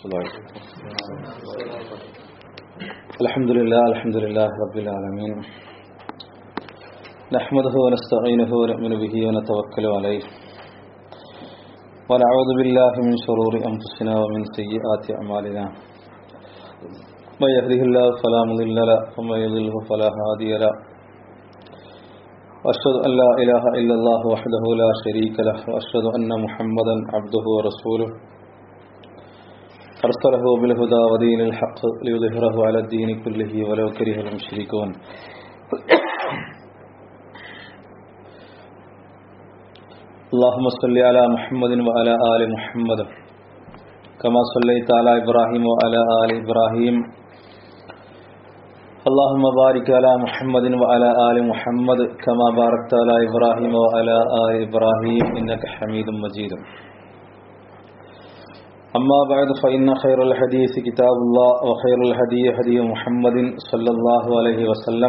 الله الحمد لله الحمد لله رب العالمين نحمده ونستعينه ونؤمن به ونتوكل عليه ونعوذ بالله من شرور أنفسنا ومن سيئات أعمالنا من يهده الله فلا مضل له ومن يضله فلا هادي له وأشهد أن لا إله إلا الله وحده لا شريك له وأشهد أن محمدا عبده ورسوله أرسله بالهدى ودين الحق ليظهره على الدين كله ولو كره المشركون اللهم صل على محمد وعلى آل محمد كما صليت على إبراهيم وعلى آل إبراهيم اللهم بارك على محمد وعلى آل محمد كما باركت على إبراهيم وعلى آل إبراهيم إنك حميد مجيد أما بعد فإن خير الحديث كتاب الله وخير الهدي هدي محمد صلى الله عليه وسلم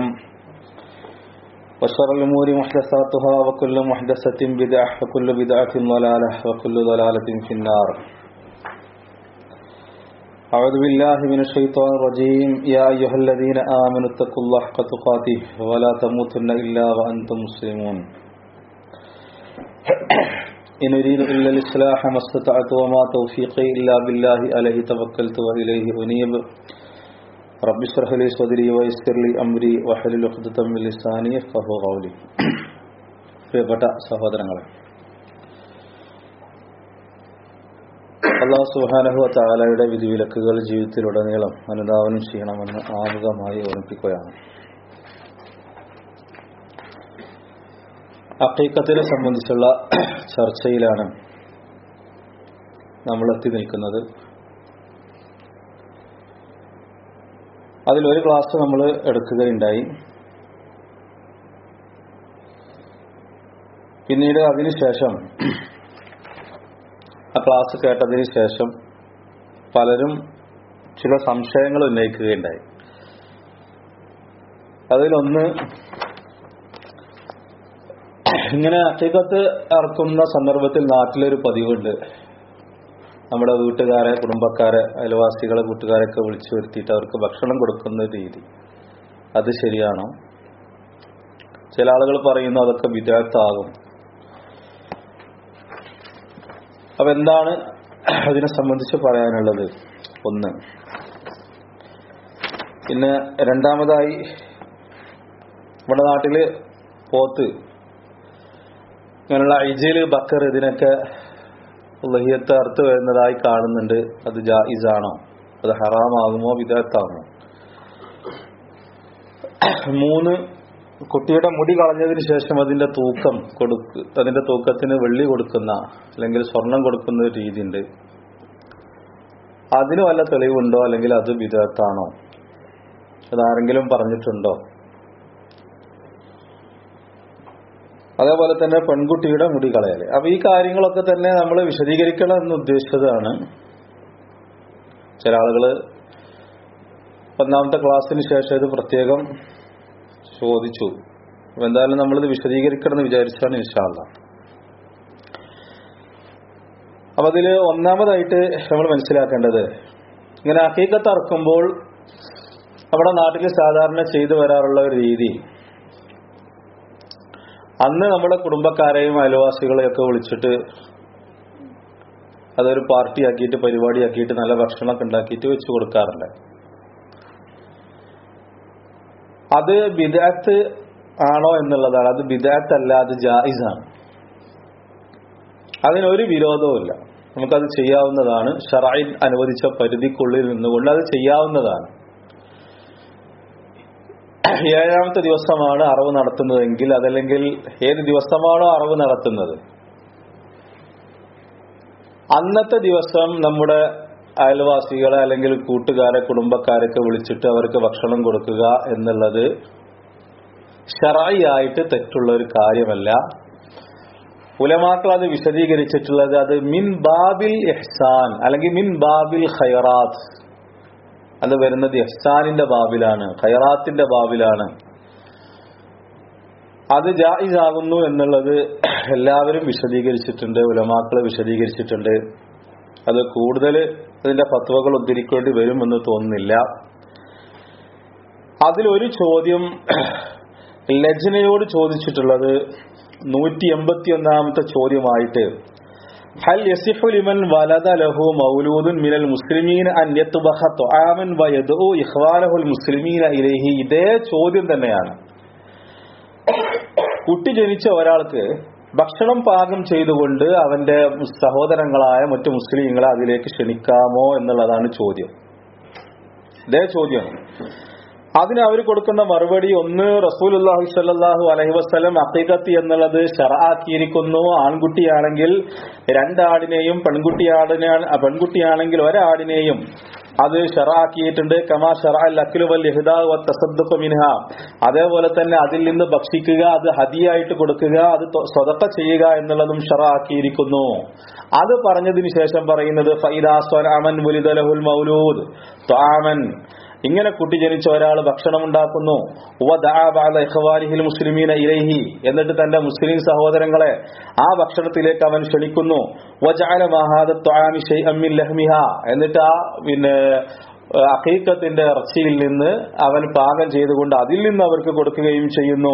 وشر الأمور محدثاتها وكل محدثة بدعة وكل بدعة ضلالة وكل ضلالة في النار أعوذ بالله من الشيطان الرجيم يا أيها الذين آمنوا اتقوا الله حق تقاته ولا تموتن إلا وأنتم مسلمون إن أريد إلا الإصلاح ما استطعت وما توفيقي إلا بالله عليه توكلت وإليه أنيب رب اشرح لي صدري ويسر لي أمري واحلل عقدة من لساني يفقهوا قولي പ്രിയപ്പെട്ട സഹോദരങ്ങളെ അള്ളാഹു സുഹാനഹു താലയുടെ വിധിവിലക്കുകൾ ജീവിതത്തിലുടനീളം അനുധാവനം ചെയ്യണമെന്ന് ആമുഖമായി ഓർമ്മിപ്പിക്കുകയാണ് അക്കൈക്കത്തിനെ സംബന്ധിച്ചുള്ള ചർച്ചയിലാണ് നമ്മൾ എത്തി നിൽക്കുന്നത് അതിലൊരു ക്ലാസ് നമ്മൾ എടുക്കുകയുണ്ടായി പിന്നീട് അതിനുശേഷം ആ ക്ലാസ് കേട്ടതിന് ശേഷം പലരും ചില സംശയങ്ങൾ ഉന്നയിക്കുകയുണ്ടായി അതിലൊന്ന് ഇങ്ങനെ അക്കീകത്ത് ഇറക്കുന്ന സന്ദർഭത്തിൽ നാട്ടിലൊരു പതിവുണ്ട് നമ്മുടെ വീട്ടുകാരെ കുടുംബക്കാരെ അയൽവാസികളെ കൂട്ടുകാരെയൊക്കെ വിളിച്ചു വരുത്തിയിട്ട് അവർക്ക് ഭക്ഷണം കൊടുക്കുന്ന രീതി അത് ശരിയാണോ ചില ആളുകൾ പറയുന്നു അതൊക്കെ വിദഗ്ധാകും അപ്പൊ എന്താണ് അതിനെ സംബന്ധിച്ച് പറയാനുള്ളത് ഒന്ന് പിന്നെ രണ്ടാമതായി നമ്മുടെ നാട്ടില് പോത്ത് ഇങ്ങനെയുള്ള ഐജല് ബക്കർ ഇതിനൊക്കെ ലഹിയത്ത് അർത്ഥ വരുന്നതായി കാണുന്നുണ്ട് അത് ജായിസാണോ അത് ഹറാമാകുമോ വിദഗ്ധാകുമോ മൂന്ന് കുട്ടിയുടെ മുടി കളഞ്ഞതിന് ശേഷം അതിന്റെ തൂക്കം കൊടുക്ക് അതിന്റെ തൂക്കത്തിന് വെള്ളി കൊടുക്കുന്ന അല്ലെങ്കിൽ സ്വർണം കൊടുക്കുന്ന ഒരു രീതിയുണ്ട് അതിന് വല്ല തെളിവുണ്ടോ അല്ലെങ്കിൽ അത് വിദഗ്ധാണോ അതാരെങ്കിലും പറഞ്ഞിട്ടുണ്ടോ അതേപോലെ തന്നെ പെൺകുട്ടിയുടെ മുടി കളയല് അപ്പൊ ഈ കാര്യങ്ങളൊക്കെ തന്നെ നമ്മൾ വിശദീകരിക്കണം എന്ന് ഉദ്ദേശിച്ചതാണ് ചില ആളുകള് ഒന്നാമത്തെ ക്ലാസ്സിന് ശേഷം ഇത് പ്രത്യേകം ചോദിച്ചു അപ്പൊ എന്തായാലും നമ്മളിത് വിശദീകരിക്കണം എന്ന് വിചാരിച്ചാണ് ഇൻഷാല്ല അപ്പൊ അതില് ഒന്നാമതായിട്ട് നമ്മൾ മനസ്സിലാക്കേണ്ടത് ഇങ്ങനെ അക്കീക്കത്ത് ഇറക്കുമ്പോൾ നമ്മുടെ നാട്ടിൽ സാധാരണ ചെയ്തു വരാറുള്ള ഒരു രീതി അന്ന് നമ്മുടെ കുടുംബക്കാരെയും അയൽവാസികളെയൊക്കെ വിളിച്ചിട്ട് അതൊരു പാർട്ടിയാക്കിയിട്ട് പരിപാടിയാക്കിയിട്ട് നല്ല ഭക്ഷണമൊക്കെ ഉണ്ടാക്കിയിട്ട് വെച്ചു കൊടുക്കാറുണ്ട് അത് ബിദാത്ത് ആണോ എന്നുള്ളതാണ് അത് ബിദാത്ത് അല്ല അത് ജായിസാണ് അതിനൊരു വിരോധവുമില്ല നമുക്കത് ചെയ്യാവുന്നതാണ് ഷറായിൻ അനുവദിച്ച പരിധിക്കുള്ളിൽ നിന്നുകൊണ്ട് അത് ചെയ്യാവുന്നതാണ് ഏഴാമത്തെ ദിവസമാണ് അറവ് നടത്തുന്നതെങ്കിൽ അതല്ലെങ്കിൽ ഏത് ദിവസമാണോ അറവ് നടത്തുന്നത് അന്നത്തെ ദിവസം നമ്മുടെ അയൽവാസികളെ അല്ലെങ്കിൽ കൂട്ടുകാരെ കുടുംബക്കാരൊക്കെ വിളിച്ചിട്ട് അവർക്ക് ഭക്ഷണം കൊടുക്കുക എന്നുള്ളത് ഷറായി ആയിട്ട് തെറ്റുള്ള ഒരു കാര്യമല്ല ഉലമാക്കൾ അത് വിശദീകരിച്ചിട്ടുള്ളത് അത് മിൻ ബാബിൽ എഹ്സാൻ അല്ലെങ്കിൽ മിൻ ബാബിൽ ഖൈറാത്ത് അത് വരുന്നത് എഹ്സാനിന്റെ ബാബിലാണ് ഖൈറാത്തിന്റെ ബാബിലാണ് അത് ജായിസാകുന്നു എന്നുള്ളത് എല്ലാവരും വിശദീകരിച്ചിട്ടുണ്ട് ഉലമാക്കൾ വിശദീകരിച്ചിട്ടുണ്ട് അത് കൂടുതൽ ഇതിന്റെ ഫത്വകൾ ഉദ്ധരിക്കേണ്ടി വരുമെന്ന് തോന്നുന്നില്ല അതിലൊരു ചോദ്യം ലജ്നയോട് ചോദിച്ചിട്ടുള്ളത് നൂറ്റി എൺപത്തി ഒന്നാമത്തെ ചോദ്യമായിട്ട് ഹൽ യസിഹു ലിമൻ വലദ ലഹു മൗലൂദുൻ മിനൽ മുസ്ലിമീൻ അൻ യത്ബഖ തുആമൻ വയദഉ ഇഖ്വാനഹുൽ മുസ്ലിമീന ഇലൈഹി ഇതേ ചോദ്യം തന്നെയാണ് കുട്ടി ജനിച്ച ഒരാൾക്ക് ഭക്ഷണം പാകം ചെയ്തുകൊണ്ട് അവന്റെ സഹോദരങ്ങളായ മറ്റു മുസ്ലിങ്ങളെ അതിലേക്ക് ക്ഷണിക്കാമോ എന്നുള്ളതാണ് ചോദ്യം ഇതേ ചോദ്യം അതിന് അവർ കൊടുക്കുന്ന മറുപടി ഒന്ന് റസൂലുല്ലാഹി സ്വല്ലല്ലാഹു അലൈഹി വസല്ലം അഖീഖത്ത് എന്നുള്ളത് ഷർആക്കിയിരിക്കുന്നു ആൺകുട്ടിയാണെങ്കിൽ രണ്ടാടിനെയും പെൺകുട്ടിയാടിനെ പെൺകുട്ടിയാണെങ്കിൽ ഒരാടിനെയും അത് ഷറാക്കിയിട്ടുണ്ട് കമാ ഷറഅൽ അക്ലു വൽ ഇഹ്ദാ വ തസദ്ദുഖു മിൻഹ അതേപോലെ തന്നെ അതിൽ നിന്ന് ഭക്ഷിക്കുക അത് ഹദിയായിട്ട് കൊടുക്കുക അത് സ്വതക്ക ചെയ്യുക എന്നുള്ളതും ഷറാക്കിയിരിക്കുന്നു അത് പറഞ്ഞതിന് ശേഷം പറയുന്നത് ഫൈദാ സ്വലാമൻ മുലിദലഹുൽ മൗലൂദ് ത്വാമൻ ഇങ്ങനെ കുട്ടി ജനിച്ച ഒരാൾ ഭക്ഷണം ഉണ്ടാക്കുന്നു മുസ്ലിമീന ഇലൈഹി എന്നിട്ട് തന്റെ മുസ്ലിം സഹോദരങ്ങളെ ആ ഭക്ഷണത്തിലേക്ക് അവൻ ക്ഷണിക്കുന്നു എന്നിട്ട് ആ പിന്നെ അഖീക്കത്തിന്റെ ഇറച്ചിയിൽ നിന്ന് അവൻ പാകം ചെയ്തുകൊണ്ട് അതിൽ നിന്ന് അവർക്ക് കൊടുക്കുകയും ചെയ്യുന്നു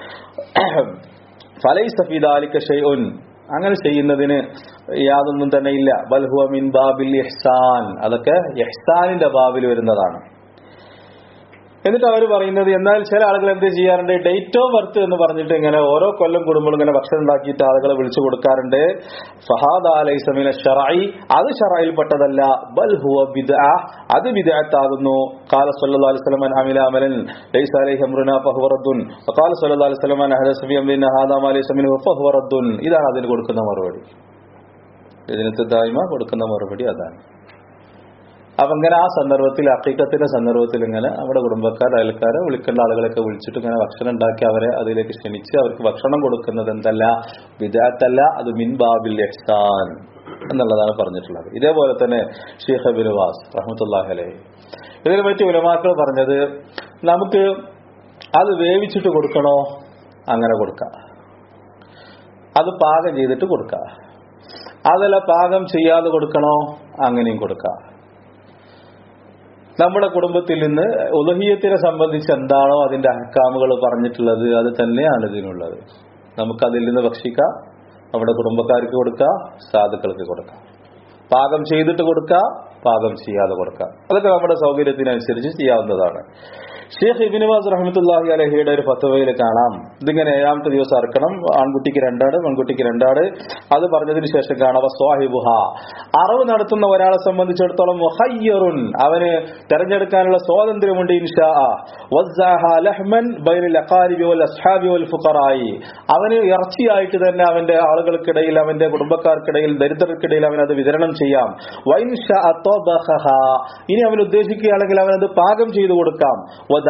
ഫലൈ സഫീദാലിക്ക ഷെയ്ഉൻ അങ്ങനെ ചെയ്യുന്നതിന് യാതൊന്നും തന്നെ ഇല്ല ബൽഹുവ മിൻ ബാബിൽ ഇഹ്സാൻ അതൊക്കെ ഇഹ്സാനിന്റെ ബാബിൽ വരുന്നതാണ് എന്നിട്ട് അവർ പറയുന്നത് എന്നാൽ ചില ആളുകൾ എന്ത് ചെയ്യാറുണ്ട് ഡേറ്റ് ഓഫ് ബർത്ത് എന്ന് പറഞ്ഞിട്ട് ഇങ്ങനെ ഓരോ കൊല്ലം കൂടുമ്പോൾ ഇങ്ങനെ ഭക്ഷണം ഉണ്ടാക്കിയിട്ട് ആളുകളെ വിളിച്ചു കൊടുക്കാറുണ്ട് ഫഹാദ് അലൈസമിന ഷറായി അത് ഷറായിൽപ്പെട്ടതല്ല ബൽ ഹുവ ബിദ്അ അത് ബിദ്അത്താകുന്നു ഖാല സല്ലല്ലാഹു അലൈഹി വസല്ലം അമില അമലൻ ലൈസ അലൈഹി അംറുനാ ഫഹുവ റദ്ദുൻ വഖാല സല്ലല്ലാഹു അലൈഹി വസല്ലം അഹദസ ഫി അംരിന ഹാദാ മാ ലൈസ മിൻഹു ഫഹുവ റദ്ദുൻ ഇതാണ് അതിന് കൊടുക്കുന്ന മറുപടി ഇതിനകത്ത് ദായ്മ കൊടുക്കുന്ന മറുപടി അതാണ് അപ്പൊ ഇങ്ങനെ ആ സന്ദർഭത്തിൽ അക്കീക്കത്തിന്റെ സന്ദർഭത്തിൽ ഇങ്ങനെ നമ്മുടെ കുടുംബക്കാർ അയൽക്കാരെ വിളിക്കേണ്ട ആളുകളൊക്കെ വിളിച്ചിട്ട് ഇങ്ങനെ ഭക്ഷണം ഉണ്ടാക്കി അവരെ അതിലേക്ക് ക്ഷണിച്ച് അവർക്ക് ഭക്ഷണം കൊടുക്കുന്നത് എന്തല്ല വിദാത്തല്ല അത് മിൻ ബാബിൽ എഹ്സാൻ എന്നുള്ളതാണ് പറഞ്ഞിട്ടുള്ളത് ഇതേപോലെ തന്നെ ഷീഖ് ബിനുവാസ് റഹ്മത്തുല്ലാഹി അലൈഹി ഇതിനെ പറ്റി ഉലമാക്കൾ പറഞ്ഞത് നമുക്ക് അത് വേവിച്ചിട്ട് കൊടുക്കണോ അങ്ങനെ കൊടുക്കാം അത് പാകം ചെയ്തിട്ട് കൊടുക്കാം അതല്ല പാകം ചെയ്യാതെ കൊടുക്കണോ അങ്ങനെയും കൊടുക്കാം നമ്മുടെ കുടുംബത്തിൽ നിന്ന് ഉലഹിയത്തിനെ സംബന്ധിച്ച് എന്താണോ അതിന്റെ അഹക്കാമുകൾ പറഞ്ഞിട്ടുള്ളത് അത് തന്നെയാണ് ഇതിനുള്ളത് നമുക്കതിൽ നിന്ന് ഭക്ഷിക്കാം നമ്മുടെ കുടുംബക്കാർക്ക് കൊടുക്കാം സാധുക്കൾക്ക് കൊടുക്കാം പാകം ചെയ്തിട്ട് കൊടുക്കാം പാകം ചെയ്യാതെ കൊടുക്കാം അതൊക്കെ നമ്മുടെ സൗകര്യത്തിനനുസരിച്ച് ചെയ്യാവുന്നതാണ് ഷെയ്ഖ് ഇബിനുവാസ് റഹ്മത്തുല്ലാഹി അലഹിയുടെ ഒരു ഫത്തവയിൽ കാണാം ഇതിങ്ങനെ ഏഴാമത്തെ ദിവസം അറക്കണം ആൺകുട്ടിക്ക് രണ്ടാട് പെൺകുട്ടിക്ക് രണ്ടാട് അത് പറഞ്ഞതിന് ശേഷം കാണാം സ്വാഹിബുഹ അറവ് നടത്തുന്ന ഒരാളെ സംബന്ധിച്ചിടത്തോളം മുഹയ്യറുൻ അവന് തെരഞ്ഞെടുക്കാനുള്ള സ്വാതന്ത്ര്യമുണ്ട് ഇൻഷാ അവന് ഇറച്ചിയായിട്ട് തന്നെ അവന്റെ ആളുകൾക്കിടയിൽ അവന്റെ കുടുംബക്കാർക്കിടയിൽ ദരിദ്രർക്കിടയിൽ അവൻ അത് വിതരണം ചെയ്യാം ഇനി അവൻ ഉദ്ദേശിക്കുകയാണെങ്കിൽ അവൻ അത് പാകം ചെയ്തു കൊടുക്കാം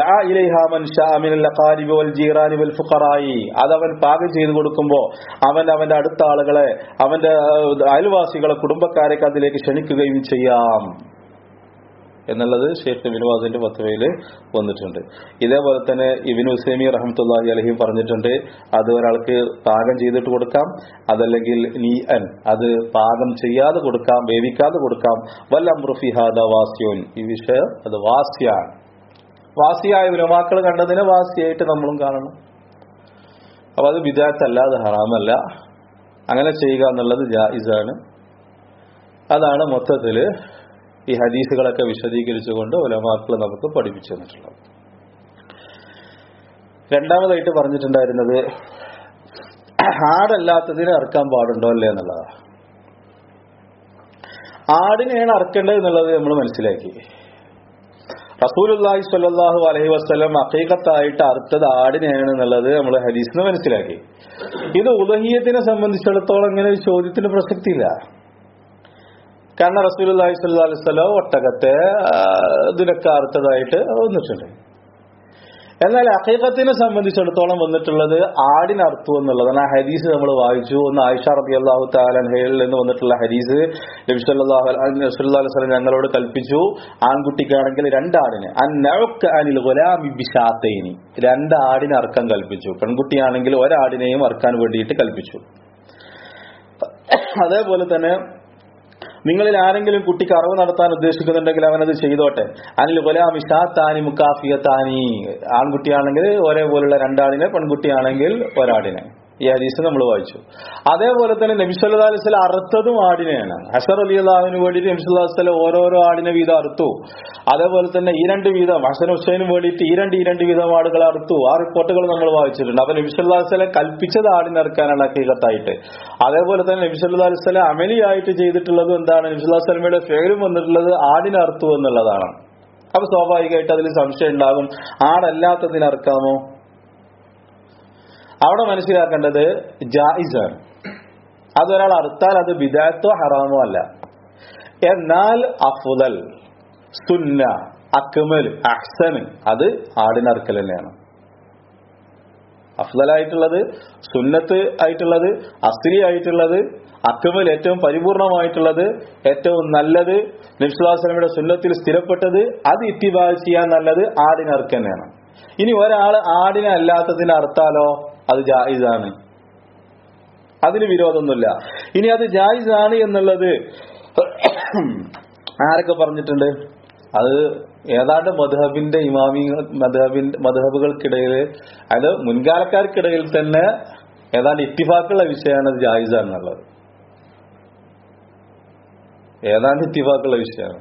അതവൻ പാകം ചെയ്തു കൊടുക്കുമ്പോ അവൻ അവന്റെ അടുത്ത ആളുകളെ അവന്റെ അയൽവാസികളെ കുടുംബക്കാരൊക്കെ അതിലേക്ക് ക്ഷണിക്കുകയും ചെയ്യാം എന്നുള്ളത് ഷെയ്ഖ് ബിനുവാസിന്റെ പത്തുവയിൽ വന്നിട്ടുണ്ട് ഇതേപോലെ തന്നെ ഇബിൻ ഹുസൈമി റഹമത്തുല്ലാഹി അലഹിം പറഞ്ഞിട്ടുണ്ട് അത് ഒരാൾക്ക് പാകം ചെയ്തിട്ട് കൊടുക്കാം അതല്ലെങ്കിൽ നീ അൻ അത് പാകം ചെയ്യാതെ കൊടുക്കാം വേവിക്കാതെ കൊടുക്കാം വല്ലംറുഫിഹാദ വാസ്യോൻ ഈ വിഷയം അത് വാസ്യാണ് വാസിയായ ഉലമാക്കൾ കണ്ടതിനെ വാസിയായിട്ട് നമ്മളും കാണണം അപ്പൊ അത് വിദാത്തല്ല അത് ഹറാമല്ല അങ്ങനെ ചെയ്യുക എന്നുള്ളത് ജായിസാണ് അതാണ് മൊത്തത്തില് ഈ ഹദീസുകളൊക്കെ വിശദീകരിച്ചുകൊണ്ട് ഉലമാക്കൾ നമുക്ക് പഠിപ്പിച്ചു തന്നിട്ടുള്ളത് രണ്ടാമതായിട്ട് പറഞ്ഞിട്ടുണ്ടായിരുന്നത് ആടല്ലാത്തതിനെ അറക്കാൻ പാടുണ്ടോ അല്ലേ എന്നുള്ളതാണ് ആടിനെയാണ് അറക്കേണ്ടത് എന്നുള്ളത് നമ്മൾ മനസ്സിലാക്കി റസൂലുല്ലാഹി സ്വല്ലല്ലാഹു അലൈഹി വസ്ലം അക്കീകത്തായിട്ട് അർത്ഥത് ആടിനെയാണ് എന്നുള്ളത് നമ്മൾ ഹദീസിന് മനസ്സിലാക്കി ഇത് ഉദഹീയത്തിനെ സംബന്ധിച്ചിടത്തോളം ഇങ്ങനെ ഒരു ചോദ്യത്തിന് പ്രസക്തിയില്ല കാരണം റസൂലുല്ലാഹി സ്വല്ലല്ലാഹു അലൈഹി വസല്ലം ഒട്ടകത്തെ ഇതിനൊക്കെ അർത്ഥതായിട്ട് വന്നിട്ടുണ്ട് എന്നാൽ അഖീഖത്തിനെ സംബന്ധിച്ചിടത്തോളം വന്നിട്ടുള്ളത് ആടിനർത്ഥം എന്നുള്ളതാണ് ആ ഹദീസ് നമ്മൾ വായിച്ചു ഒന്ന് ആയിഷ റബി അള്ളാഹു താലഹയിൽ നിന്ന് വന്നിട്ടുള്ള ഹദീസ് നബി സല്ലല്ലാഹു അലൈഹി വസല്ലം ഞങ്ങളോട് കൽപ്പിച്ചു ആൺകുട്ടിക്കാണെങ്കിൽ രണ്ടാടിന് അന്നഅക്ക് അനിൽ ഗുലാമി ബിശാത്തൈനി രണ്ട് ആടിനെ അറക്കാൻ കൽപ്പിച്ചു പെൺകുട്ടിയാണെങ്കിൽ ഒരാടിനെയും അറക്കാൻ വേണ്ടിയിട്ട് കൽപ്പിച്ചു അതേപോലെ തന്നെ നിങ്ങളിൽ ആരെങ്കിലും കുട്ടിക്ക് അറിവ് നടത്താൻ ഉദ്ദേശിക്കുന്നുണ്ടെങ്കിൽ അവനത് ചെയ്തോട്ടെ അനിൽ ഗുലാമി ഷാത്താനി മുക്കാഫിയത്താനി ആൺകുട്ടിയാണെങ്കിൽ ഒരേപോലുള്ള രണ്ടാളിനെ പെൺകുട്ടിയാണെങ്കിൽ ഒരാടിനെ ഈ ഹദീസ് നമ്മൾ വായിച്ചു അതേപോലെ തന്നെ നബിസ്വല്ലാ അലൈഹി സ്വലം അറുത്തതും ആടിനെയാണ് ഹസർ അലി അള്ളാഹുവിന് വേണ്ടിയിട്ട് നബിസ്വല്ലാ സ്വലം ഓരോരോ ആടിനെ വീതം അറുത്തു അതേപോലെ തന്നെ ഈ രണ്ട് വീതം ഹസൻ ഹുസൈനും വേണ്ടിയിട്ട് ഈ രണ്ട് ഈ രണ്ട് വീതം ആടുകൾ അറുത്തു ആ റിപ്പോർട്ടുകൾ നമ്മൾ വായിച്ചിട്ടുണ്ട് അപ്പൊ നബിസ്വല്ലാ സ്വലം കൽപ്പിച്ചത് ആടിനെ അറുക്കാനാണ് ഹക്കീകത്തായിട്ട് അതേപോലെ തന്നെ നബിസ്വല്ലാ അലൈഹി സ്വലം അമലിയായിട്ട് ചെയ്തിട്ടുള്ളത് എന്താണ് നബിസ്വല്ലാ സ്വലമയുടെ ഫേരും വന്നിട്ടുള്ളത് ആടിനെ അറുത്തു എന്നുള്ളതാണ് അപ്പൊ സ്വാഭാവികമായിട്ട് അതിൽ സംശയം ഉണ്ടാകും ആടല്ലാത്തതിന് അറുക്കാമോ അവിടെ മനസ്സിലാക്കേണ്ടത് ജായിസാണ് അതൊരാൾ അറുത്താൽ അത് ബിദാത്തോ ഹറാമോ അല്ല എന്നാൽ അഫുദൽ സുന്ന അക്മൽ അഹ്സൻ അത് ആടിനറുക്കൽ തന്നെയാണ് അഫ്ദലായിട്ടുള്ളത് സുന്നത്ത് ആയിട്ടുള്ളത് അസ്ലി ആയിട്ടുള്ളത് അക്മൽ ഏറ്റവും പരിപൂർണമായിട്ടുള്ളത് ഏറ്റവും നല്ലത് നബ്സുല്ലാസ്ലമിയുടെ സുന്നത്തിൽ സ്ഥിരപ്പെട്ടത് അത് ഇത്തിബാ ചെയ്യാൻ നല്ലത് ആടിനറുക്ക് തന്നെയാണ് ഇനി ഒരാൾ ആടിനെ അല്ലാത്തതിന് അറുത്താലോ അത് ജായിസാണ് അതിന് വിരോധമൊന്നുമില്ല ഇനി അത് ജായിസാണ് എന്നുള്ളത് ആരൊക്കെ പറഞ്ഞിട്ടുണ്ട് അത് ഏതാണ്ട് മധുഹബിന്റെ ഇമാമി മധുഹബിന്റെ മധുഹബുകൾക്കിടയിൽ അത് മുൻകാലക്കാർക്കിടയിൽ തന്നെ ഏതാണ്ട് ഇത്തിഫാക്കുള്ള വിഷയമാണ് അത് ജായിസാണെന്നുള്ളത് ഏതാണ്ട് ഇത്തിഫാക്കുള്ള വിഷയമാണ്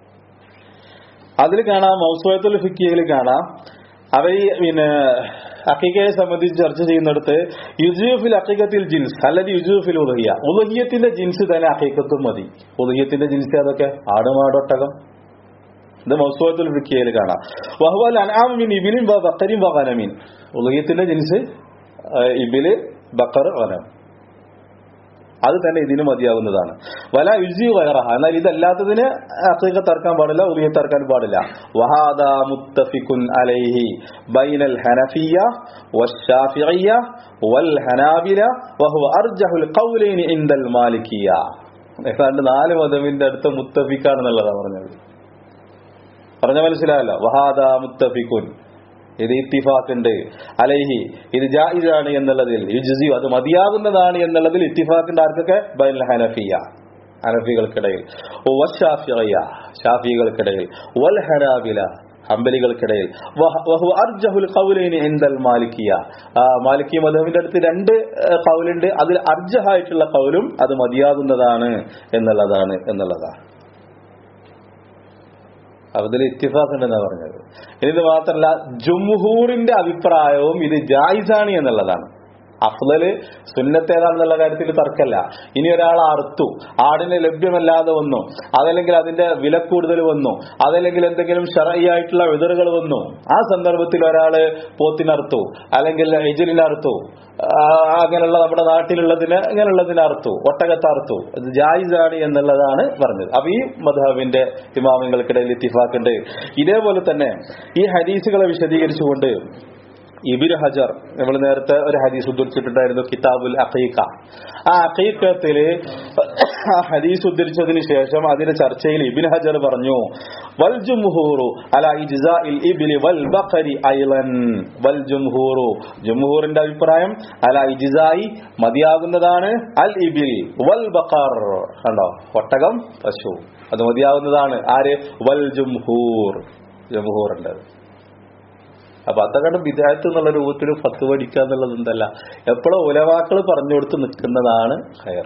അതിൽ കാണാം മൗസുവത്തുൽ ഫിക്കിയയിൽ കാണാം അവർ ഈ പിന്നെ അക്കിക്കയെ സംബന്ധിച്ച് ചർച്ച ചെയ്യുന്നിടത്ത് യുജൂഫിൽ അക്കിക്കത്തിൽ ജിൻസ് അല്ലെങ്കിൽ യുജൂഫിൽ ഉദഹിയ ഉദഹിയത്തിന്റെ ജിൻസ് തന്നെ അക്കിക്കത്തും മതി ഉദഹിയത്തിന്റെ ജിൻസ് അതൊക്കെ ആടുമാടൊട്ടകം ഇത് മൗസുവത്തുൽ ഫിക്കിയയിൽ കാണാം വഹുവൽ അനാമിൻ ഇബിലിൻ ബക്കരിൻ വകനമീൻ ഉദഹിയത്തിന്റെ ജിൻസ് ഇബില് ബക്കർ വനം അത് തന്നെ ഇതിന് മതിയാവുന്നതാണ് വല യുജി വയറഹ എന്നാൽ ഇതല്ലാത്തതിന് അക്കീക തർക്കാൻ പാടില്ല ഉറിയെ തർക്കാൻ പാടില്ല വഹാദ മുത്തഫിക്കുൻ അലൈഹി ബൈനൽ ഹനഫിയ വശാഫിയ വൽ ഹനാബില വഹുവ അർജഹുൽ ഖൗലൈനി ഇൻദൽ മാലിക്കിയ ഏതാണ്ട് നാല് മതമിന്റെ അടുത്ത് മുത്തഫിക്കാണെന്നുള്ളതാണ് പറഞ്ഞത് പറഞ്ഞ മനസ്സിലായല്ലോ വഹാദ മുത്തഫിക്കുൻ ഇത് ഇത്തിഫാക്കുണ്ട് അലൈഹി ഇത് ജായിസാണ് എന്നുള്ളതിൽ യുജുസി അത് മതിയാകുന്നതാണ് എന്നുള്ളതിൽ ഇത്തിഫാക്കുണ്ട് ആർക്കൊക്കെ ബൈൽ ഹനഫിയ ഹനഫികൾക്കിടയിൽ വശാഫിയ ഷാഫികൾക്കിടയിൽ വൽ ഹനാബില ഹംബലികൾക്കിടയിൽ വഹു അർജഹുൽ ഖൗലൈനി ഇൻദൽ മാലിക്കിയ മാലിക്കി മധുവിന്റെ അടുത്ത് രണ്ട് കൗലുണ്ട് അതിൽ അർജഹായിട്ടുള്ള കൗലും അത് മതിയാകുന്നതാണ് എന്നുള്ളതാണ് എന്നുള്ളതാണ് അതിൽ ഇത്തിഫാഖ് ഉണ്ടെന്നാണ് പറഞ്ഞത് ഇത് മാത്രമല്ല ജുംഹൂറിന്റെ അഭിപ്രായവും ഇത് ജായിസാണ് എന്നുള്ളതാണ് അഫ്ലല് സുന്നത്ത് ഏതാണെന്നുള്ള കാര്യത്തിൽ തർക്കമല്ല ഇനി ഒരാൾ അറുത്തു ആടിന് ലഭ്യമല്ലാതെ വന്നു അതല്ലെങ്കിൽ അതിന്റെ വില കൂടുതൽ വന്നു അതല്ലെങ്കിൽ എന്തെങ്കിലും ഷറയായിട്ടുള്ള വിതറുകൾ വന്നു ആ സന്ദർഭത്തിൽ ഒരാള് പോത്തിനറുത്തു അല്ലെങ്കിൽ എജിലിനറുത്തു അങ്ങനെയുള്ള നമ്മുടെ നാട്ടിലുള്ളതിന് ഇങ്ങനെയുള്ളതിന് അറുത്തു ഒട്ടകത്ത് അറുത്തു ഇത് ജായിസാണ് എന്നുള്ളതാണ് പറഞ്ഞത് അപ്പൊ ഈ മധുഹബിന്റെ ഇമാമിങ്ങൾക്കിടയിൽ ഇത്തിഫാക്കുണ്ട് ഇതേപോലെ തന്നെ ഈ ഹദീസുകളെ വിശദീകരിച്ചുകൊണ്ട് ഇബിൻ ഹജർ നമ്മൾ നേരത്തെ ഒരു ഹദീസ് ഉദ്ധരിച്ചിട്ടുണ്ടായിരുന്നു കിതാബുൽ അഖീഖ ആ അഖീഖത്തില് ആ ഹദീസ് ഉദ്ധരിച്ചതിന് ശേഷം അതിന്റെ ചർച്ചയിൽ ഇബിൻ ഹജർ പറഞ്ഞു വൽ ജുംഹൂറു അല ഇജ്സാഇൽ ഇബ്ലി വൽ ബഖരി ഐലൻ വൽ ജുംഹൂറു ജുംഹൂറിന്റെ അഭിപ്രായം അല ഇജ്സായി മതിയാകുന്നതാണ് അൽ ഇബിൽ വൽ ബഖർ കണ്ടോ ഒട്ടകം പശു അത് മതിയാകുന്നതാണ് ആര് വൽ ജുംഹൂർ ജുംഹൂറിന്റെ അപ്പൊ അതൊക്കെ വിദേഹത്ത് എന്നുള്ള രൂപത്തിൽ ഫത്ത് പഠിക്കുക എന്നുള്ളത് എന്തല്ല എപ്പോഴും ഉലവാക്കൾ പറഞ്ഞു കൊടുത്ത് നിൽക്കുന്നതാണ് ഹയർ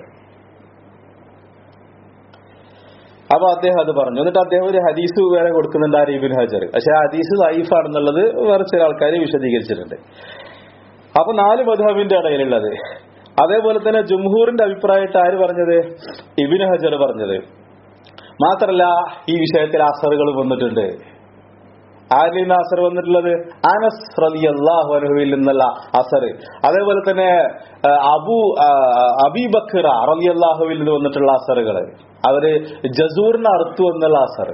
അപ്പൊ അദ്ദേഹം അത് പറഞ്ഞു എന്നിട്ട് അദ്ദേഹം ഒരു ഹദീസ് വേറെ കൊടുക്കുന്നുണ്ട് ആ റീബിൻ ഹജർ പക്ഷെ ആ ഹദീസ് സൈഫാണെന്നുള്ളത് വേറെ ചില ആൾക്കാർ വിശദീകരിച്ചിട്ടുണ്ട് അപ്പൊ നാല് മധുഹബിന്റെ ഇടയിലുള്ളത് അതേപോലെ തന്നെ ജംഹൂറിന്റെ അഭിപ്രായമായിട്ട് ആര് പറഞ്ഞത് ഇബിൻ ഹജർ പറഞ്ഞത് മാത്രല്ല ഈ വിഷയത്തിൽ അസറുകൾ വന്നിട്ടുണ്ട് ആരിൽ നിന്ന് അസർ വന്നിട്ടുള്ളത് അനസ് റളിയല്ലാഹു അൻഹുവിൽ നിന്നുള്ള അസർ അതേപോലെ തന്നെ അബു അബിബക്കറ റളിയല്ലാഹുവിൽ നിന്ന് വന്നിട്ടുള്ള അസറുകൾ അവര് ജസൂറിന് അറുത്തു എന്നുള്ള അസർ